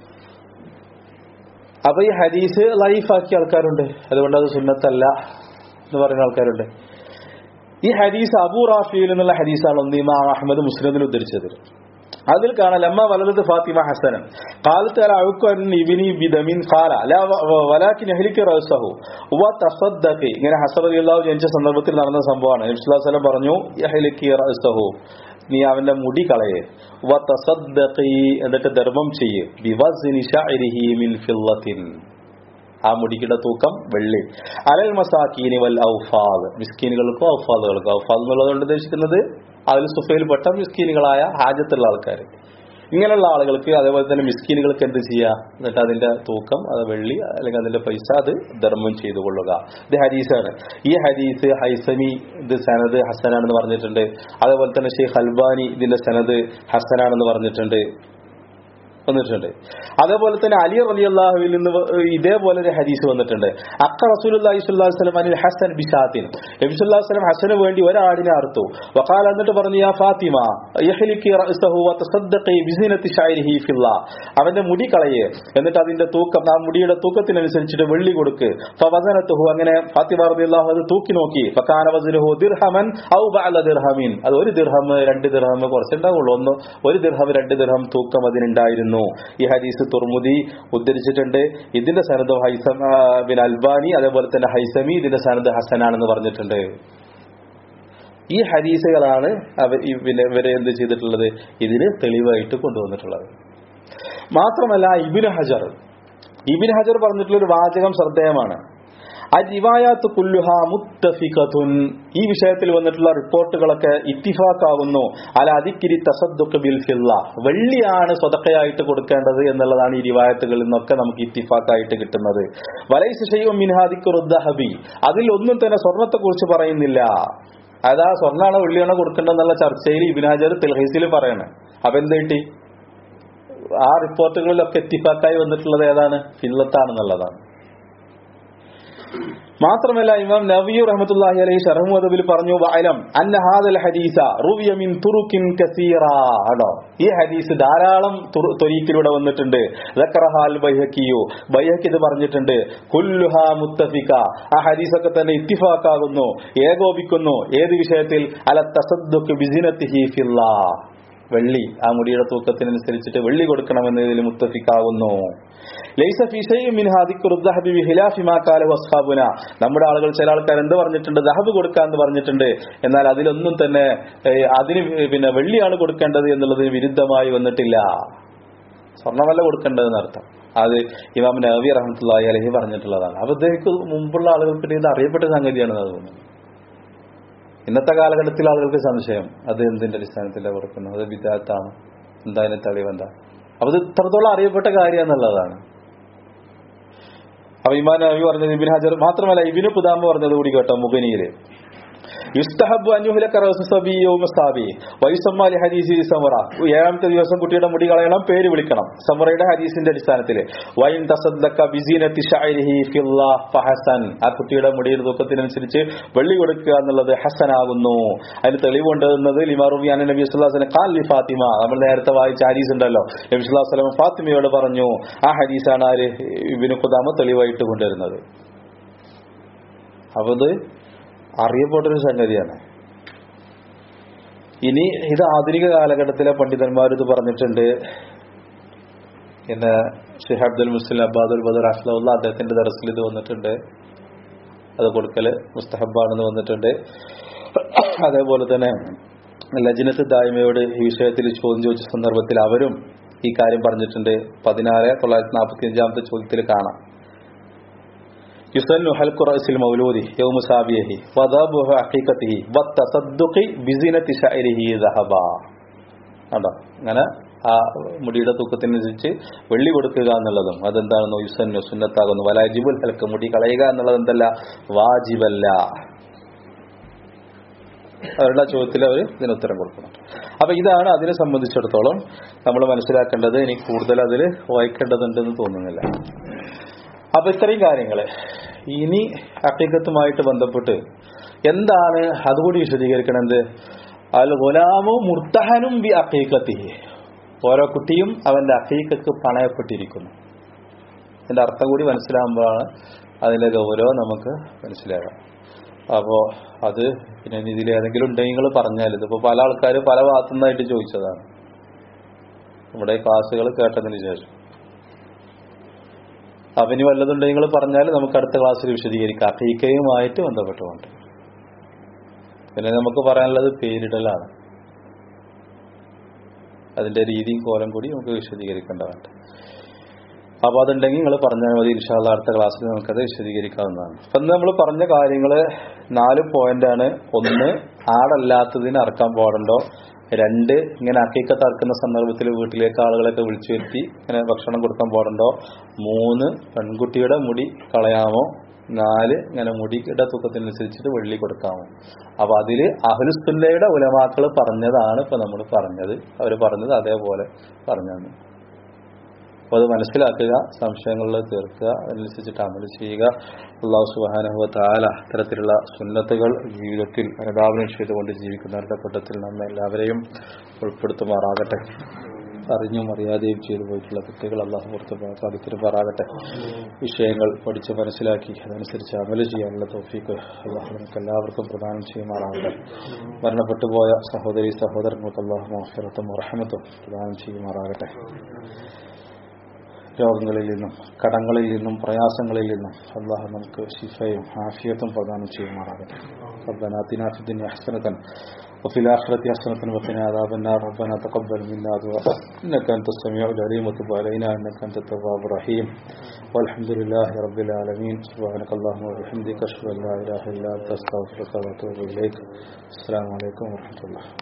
അപ്പൊ ഈ ഹദീസ് ലൈഫാക്കിയ ആൾക്കാരുണ്ട് അതുകൊണ്ട് അത് സുന്നത്തല്ല എന്ന് പറയുന്ന ആൾക്കാരുണ്ട് ഈ ഹദീസ് അബൂ റാഫിയിൽ നിന്നുള്ള ഹദീസാണ് ഒന്ന് ഇമാം അഹമ്മദ് മുസ്ലിമിൽ ഉദ്ധരിച്ചത് അതിൽ കാണാം ലമ്മ വലത് ഫാത്തിമ ഹസനൻ قالت على عكر ابني بدم قال لا ولكن اهلك راسه وتصدقي ഇങ്ങനെ ഹസൻ റളിയല്ലാഹു ജനിച്ച സന്ദർഭത്തിൽ നടന്ന സംഭവമാണ് നബി സ്വല്ലല്ലാഹു അലൈഹി വസല്ലം പറഞ്ഞു യഹ്ലിക്കി റഅസഹു നീ അവന്റെ മുടി കളയെ വതസദ്ദഖി എന്നിട്ട് ധർമ്മം ചെയ്യ് ബിവസ്നി ശഅരിഹി മിൻ ഫില്ലത്തിൻ ആ മുടിയുടെ തൂക്കം വെള്ളി അലൽ മസാക്കീനി വൽ ഔഫാദ് മിസ്കീനുകൾക്കോ ഔഫാദുകൾക്കോ ഔഫാദ് എന്നുള്ളതുകൊണ്ട് ഉദ്ദേശിക്കുന്നത് അതിൽ സുഫയിൽപ്പെട്ട മിസ്കീനുകളായ ഹാജത്തുള്ള ആൾക്കാർ ഇങ്ങനെയുള്ള ആളുകൾക്ക് അതേപോലെ തന്നെ മിസ്കീനുകൾക്ക് എന്ത് ചെയ്യുക എന്നിട്ട് അതിന്റെ തൂക്കം അത് വെള്ളി അല്ലെങ്കിൽ അതിന്റെ പൈസ അത് ധർമ്മം ചെയ്തു കൊള്ളുക ഇത് ഹദീസാണ് ഈ ഹദീസ് ഹൈസമി ഇത് സനദ് ഹസനാണെന്ന് പറഞ്ഞിട്ടുണ്ട് അതേപോലെ തന്നെ ഷെയ്ഖ് അൽബാനി ഇതിന്റെ സനദ് ഹസനാണെന്ന് പറഞ്ഞിട്ടുണ്ട് വന്നിട്ടുണ്ട് അതേപോലെ തന്നെ അലി റലി അള്ളാഹുവിൽ നിന്ന് വ- ഇതേപോലെ ഒരു ഹദീസ് വന്നിട്ടുണ്ട് അക്ക റസൂലി സ്വലം അനിൽ ഹസൻ ബിഷാത്തിൻ നബിസുല്ലാ വസ്ലം ഹസന് വേണ്ടി ഒരാടിനെ അറുത്തു വക്കാൽ എന്നിട്ട് പറഞ്ഞു യാ ഫാത്തിമ യഹ്ലിക്കി റഅസഹു വതസദ്ദഖി ബിസിനത്തി ശഅരിഹി ഫില്ലാ അവന്റെ മുടി കളയെ എന്നിട്ട് അതിന്റെ തൂക്കം ആ മുടിയുടെ തൂക്കത്തിനനുസരിച്ചിട്ട് വെള്ളി കൊടുക്ക് ഫവസനത്തുഹു അങ്ങനെ ഫാത്തിമ റളിയല്ലാഹു അത് തൂക്കി നോക്കി ഫകാന വസ്നുഹു ദിർഹമൻ ഔ ബഅല ദിർഹമിൻ അത് ഒരു ദിർഹം രണ്ട് ദിർഹം കുറച്ചുണ്ടാവുള്ളൂ ഒന്ന് ഒരു ദിർഹം രണ്ട് ദിർഹം തൂക്കം അതിനുണ്ടായിരുന്നു ഈ ഹദീസ് തുർമുദി ഉദ്ധരിച്ചിട്ടുണ്ട് ഇതിന്റെ സനദ് ഹൈസം ആ, ബിൻ അൽബാനി അതേപോലെ തന്നെ ഹൈസമി ഇതിന്റെ സനദ് ഹസനാണെന്ന് പറഞ്ഞിട്ടുണ്ട് ഈ ഹദീസുകളാണ് അവർ ഈ പിന്നെ ഇവരെ എന്ത് ചെയ്തിട്ടുള്ളത് ഇതിന് തെളിവായിട്ട് കൊണ്ടുവന്നിട്ടുള്ളത് മാത്രമല്ല ഇബിൻ ഹജർ ഇബിൻ ഹജർ പറഞ്ഞിട്ടുള്ള ഒരു വാചകം ശ്രദ്ധേയമാണ് അജിവായാത്ത് കുല്ലുഹ മുത്തഫിഖത്തുൻ ഈ വിഷയത്തിൽ വന്നിട്ടുള്ള റിപ്പോർട്ടുകളൊക്കെ ഇത്തിഫാക്കാകുന്നു അല അതിക്കിരി തസദ്ദുഖ് ബിൽ ഫില്ല വെള്ളിയാണ് സ്വതക്കയായിട്ട് കൊടുക്കേണ്ടത് എന്നുള്ളതാണ് ഈ റിവായത്തുകളിൽ നിന്നൊക്കെ നമുക്ക് ഇത്തിഫാക്കായിട്ട് കിട്ടുന്നത് വലൈസ് ഷെയ്യും മിൻഹാദിക്കുറുദ്ദഹബി അതിൽ ഒന്നും തന്നെ സ്വർണത്തെ കുറിച്ച് പറയുന്നില്ല അതാ സ്വർണ്ണാണോ വെള്ളിയാണോ കൊടുക്കേണ്ടതെന്നുള്ള ചർച്ചയിൽ ഇബിനാജർ തെൽഹീസിൽ പറയണേ അപ്പൊ എന്ത് കിട്ടി ആ റിപ്പോർട്ടുകളിലൊക്കെ എത്തിഫാക്കായി വന്നിട്ടുള്ളത് ഏതാണ് ഫില്ലത്താണെന്നുള്ളതാണ് മാത്രമല്ല ഇമാം നബി റഹ്മത്തുള്ളാഹി അലൈഹി ഷറഹ് മുദബിൽ പറഞ്ഞു വഅലം അന്ന ഹാദൽ ഹദീസ റുവിയ മിൻ തുറുക്കിൻ കസീറ ആണോ ഈ ഹദീസ് ധാരാളം തുറു- ത്വരീക്കിലൂടെ വന്നിട്ടുണ്ട് ദക്കറഹാൽ ബൈഹക്കിയു ബൈഹക്കി ഇത് പറഞ്ഞിട്ടുണ്ട് കുല്ലുഹ മുത്തഫിക ആ ഹദീസൊക്കെ തന്നെ ഇത്തിഫാക്കാകുന്നു ഏകോപിക്കുന്നു ഏത് വിഷയത്തിൽ അല തസദ്ദുഖ് ബിസിനത്തിഹി ഫില്ലാ വെള്ളി ആ മുടിയുടെ തൂക്കത്തിനനുസരിച്ചിട്ട് വെള്ളി കൊടുക്കണമെന്നതിൽ മുത്തഫിക്കാവുന്നു ലൈസ ഫി ശൈഇൻ മിൻ ഹാദിക്കു റുദ്ദഹബി ബിഖിലാഫി മാ ഖാല വസ്ഹാബുന നമ്മുടെ ആളുകൾ ചില ആൾക്കാർ എന്ത് പറഞ്ഞിട്ടുണ്ട് ദഹബ് കൊടുക്കാന്ന് പറഞ്ഞിട്ടുണ്ട് എന്നാൽ അതിലൊന്നും തന്നെ ഏഹ്, അതിന് പിന്നെ വെള്ളിയാണ് കൊടുക്കേണ്ടത് എന്നുള്ളതിന് വിരുദ്ധമായി വന്നിട്ടില്ല സ്വർണ്ണമല്ല കൊടുക്കേണ്ടതെന്ന് അർത്ഥം അത് ഇമാം നബി റഹ്മത്തുള്ളാഹി അലഹി പറഞ്ഞിട്ടുള്ളതാണ് അപ്പൊ ഇദ്ദേഹക്ക് മുമ്പുള്ള ആളുകൾക്ക് ഇത് അറിയപ്പെട്ട സംഗതിയാണെന്ന് തോന്നുന്നു ഇന്നത്തെ കാലഘട്ടത്തിൽ ആളുകൾക്ക് സംശയം അത് എന്തിന്റെ അടിസ്ഥാനത്തിലാണ് കൊടുക്കുന്നത് അത് വിദാത്താണ് എന്താ അതിന് തെളിവെന്താ അപ്പൊ ഇത് ഇത്രത്തോളം അറിയപ്പെട്ട കാര്യം എന്നുള്ളതാണ് അപ്പൊ ഇമാൻ നബി പറഞ്ഞത് ഇബിൻ ഹജർ മാത്രമല്ല ഇബിന് പുതാമ പറഞ്ഞത് കൂടി കേട്ടോ മുഖനിയില് യുസ്തഹബ് അന്യുഹുലക റഅസു സബി യൗമ സാബി വയുസമ്മ ലി ഹദീസി സമറ ഏഴാമത്തെ ദിവസം കുട്ടിയുടെ മുടി കളയണം പേര് വിളിക്കണം സമറയുടെ ഹദീസിന്റെ അടിസ്ഥാനത്തിൽ വൈൻ തസദ്ദക ബിസീനത്തി ശഅരിഹി ഫില്ലാ ഫഹസൻ ആ കുട്ടിയുടെ മുടിയുടെ തൂക്കത്തിനനുസരിച്ച് വെള്ളി കൊടുക്കുക എന്നുള്ളത് ഹസനാകുന്നു അതിന് തെളിവുണ്ട് എന്നത് ലിമാറുബിയാൻ നബി സല്ലല്ലാഹു അലൈഹി വസല്ലം ഖാൽ ലി ഫാത്തിമ നമ്മൾ നേരത്തെ വായിച്ച ഹദീസ് ഉണ്ടല്ലോ നബി സല്ലല്ലാഹു അലൈഹി വസല്ലം ഫാത്തിമയോട് പറഞ്ഞു ആ ഹദീസാണ് ആര് ഇബ്നു ഖുദാമ തെളിവായിട്ട് കൊണ്ടുവരുന്നത് അപ്പൊ ഇത് അറിയപ്പെട്ടൊരു സംഗതിയാണ് ഇനി ഇത് ആധുനിക കാലഘട്ടത്തിലെ പണ്ഡിതന്മാർ ഇത് പറഞ്ഞിട്ടുണ്ട് പിന്നെ ഷെയ്ഖ് അബ്ദുൽ മുസ്ലിം അബ്ബാദുൽ ബദർ അസ്ലുള്ള അദ്ദേഹത്തിന്റെ ദറസിൽ ഇത് വന്നിട്ടുണ്ട് അത് കൊടുക്കല് മുസ്തഹബാണെന്ന് വന്നിട്ടുണ്ട് അതേപോലെ തന്നെ ലജ്നത്ത് ദായ്മയോട് ഈ വിഷയത്തിൽ ചോദ്യം ചോദിച്ച സന്ദർഭത്തിൽ അവരും ഈ കാര്യം പറഞ്ഞിട്ടുണ്ട് പതിനാറ് തൊള്ളായിരത്തി നാൽപ്പത്തി അഞ്ചാമത്തെ ചോദ്യത്തിൽ കാണാം യുസന്നു ഹൽഖു റഅസിൽ മൗലൂദി യൗമ സാബിയഹി വദാബുഹു ഹഖീഖത്തിഹി വത്തസദ്ദുഖി ബിസിനത്തി ശഅരിഹി ദഹബ കണ്ടോ അങ്ങനെ ആ മുടിയുടെ തൂക്കത്തിനനുസരിച്ച് വെള്ളി കൊടുക്കുക എന്നുള്ളതും അതെന്താണെന്നോ യുസന്നു സുന്നത്താകുന്നു വലാജിബുൽ ഹൽക്ക് മുടി കളയുക എന്നുള്ളത് എന്തല്ല വാജിബല്ല അവരുടെ ആ ചോദ്യത്തിൽ അവർ ഇതിന് ഉത്തരം കൊടുക്കണം അപ്പൊ ഇതാണ് അതിനെ സംബന്ധിച്ചിടത്തോളം നമ്മൾ മനസ്സിലാക്കേണ്ടത് എനിക്ക് കൂടുതൽ അതിൽ വായിക്കേണ്ടതുണ്ടെന്ന് തോന്നുന്നില്ല അപ്പൊ ഇത്രയും കാര്യങ്ങള് ഇനി അക്കീക്കത്തുമായിട്ട് ബന്ധപ്പെട്ട് എന്താണ് അതുകൂടി വിശദീകരിക്കണത് അൽ ഗുലാമു മുർത്തഹനും ബി അക്കീക്കത്തി ഓരോ കുട്ടിയും അവന്റെ അക്കീക്കക്ക് പണയപ്പെട്ടിരിക്കുന്നു ഇതിന്റെ അർത്ഥം കൂടി മനസ്സിലാകുമ്പോഴാണ് അതിന്റെ ഗൗരവം നമുക്ക് മനസ്സിലാകാം അപ്പോ അത് പിന്നെ ഇതിൽ ഏതെങ്കിലും ഉണ്ടെങ്കിൽ നിങ്ങൾ പറഞ്ഞാൽ ഇതിപ്പോ പല ആൾക്കാരും പല ഭാഗത്തുനിന്നായിട്ട് ചോദിച്ചതാണ് നമ്മുടെ ക്ലാസ്സുകൾ കേട്ടതിന് ശേഷം അപ്പൊ ഇനി വല്ലതുണ്ടെങ്കിൽ നിങ്ങൾ പറഞ്ഞാൽ നമുക്ക് അടുത്ത ക്ലാസ്സിൽ വിശദീകരിക്കാം അക്കീക്കയുമായിട്ട് ബന്ധപ്പെട്ടുകൊണ്ട് പിന്നെ നമുക്ക് പറയാനുള്ളത് പേരിടലാണ് അതിന്റെ രീതിയും കോലം കൂടി നമുക്ക് വിശദീകരിക്കേണ്ടതുണ്ട് അപ്പൊ അതുണ്ടെങ്കിൽ നിങ്ങൾ പറഞ്ഞാൽ മതി ഇൻഷാല്ല അടുത്ത ക്ലാസ്സിൽ നമുക്കത് വിശദീകരിക്കാവുന്നതാണ് അപ്പൊ നമ്മൾ പറഞ്ഞ കാര്യങ്ങള് നാല് പോയിന്റാണ് ഒന്ന് ആടല്ലാത്തതിന് അറക്കാൻ പാടുണ്ടോ രണ്ട് ഇങ്ങനെ അക്കീക്കത്ത് അറക്കുന്ന സന്ദർഭത്തിൽ വീട്ടിലേക്ക് ആളുകളൊക്കെ വിളിച്ചു വരുത്തി ഇങ്ങനെ ഭക്ഷണം കൊടുക്കാൻ പാടുണ്ടോ മൂന്ന് പെൺകുട്ടിയുടെ മുടി കളയാമോ നാല് ഇങ്ങനെ മുടിയുടെ തൂക്കത്തിനനുസരിച്ചിട്ട് വെള്ളി കൊടുക്കാമോ അപ്പൊ അതില് അഹുലുസുല്ലയുടെ ഉലമാക്കൾ പറഞ്ഞതാണ് ഇപ്പൊ നമ്മൾ പറഞ്ഞത് അവർ പറഞ്ഞത് അതേപോലെ പറഞ്ഞാണ് അപ്പോൾ അത് മനസ്സിലാക്കുക സംശയങ്ങളിൽ തീർക്കുക അതനുസരിച്ചിട്ട് അമൽ ചെയ്യുക അള്ളാഹു സുബാനുഭവ താല ഇത്തരത്തിലുള്ള സുന്നത്തുകൾ ജീവിതത്തിൽ അനുധാവനം ചെയ്തുകൊണ്ട് ജീവിക്കുന്നവരുടെ കൂട്ടത്തിൽ നമ്മെ എല്ലാവരെയും ഉൾപ്പെടുത്തുമാറാകട്ടെ അറിഞ്ഞും അറിയാതെയും ചെയ്തു പോയിട്ടുള്ള കുട്ടികൾ അള്ളാഹു പുറത്ത് സാധിച്ചിരുമാറാകട്ടെ വിഷയങ്ങൾ പഠിച്ച് മനസ്സിലാക്കി അതനുസരിച്ച് അമല് ചെയ്യാനുള്ള തോഫീക്ക് അള്ളാഹു നമുക്ക് എല്ലാവർക്കും പ്രദാനം ചെയ്യുമാറാകട്ടെ മരണപ്പെട്ടു പോയ സഹോദരി സഹോദരങ്ങൾക്ക് അള്ളാഹു മോഹരത്തും റഹമത്തും പ്രദാനം ചെയ്യുമാറാകട്ടെ രോഗങ്ങളിൽ നിന്നും കടങ്ങളിൽ നിന്നും പ്രയാസങ്ങളിൽ നിന്നും അള്ളാഹു നമുക്ക് ശിഫയും ആഫിയത്തും പ്രദാനം ചെയ്യുമാറാകട്ടെ ربنا آتنا في الدنيا حسنة وفي الآخرة حسنة وقنا عذاب النار ربنا تقبل منا دعاء إنك أنت السميع العليم وتب علينا إنك أنت التواب الرحيم والحمد لله رب العالمين سبحانك اللهم وبحمدك أشهد أن لا إله إلا أنت أستغفرك وأتوب إليك السلام عليكم ورحمة الله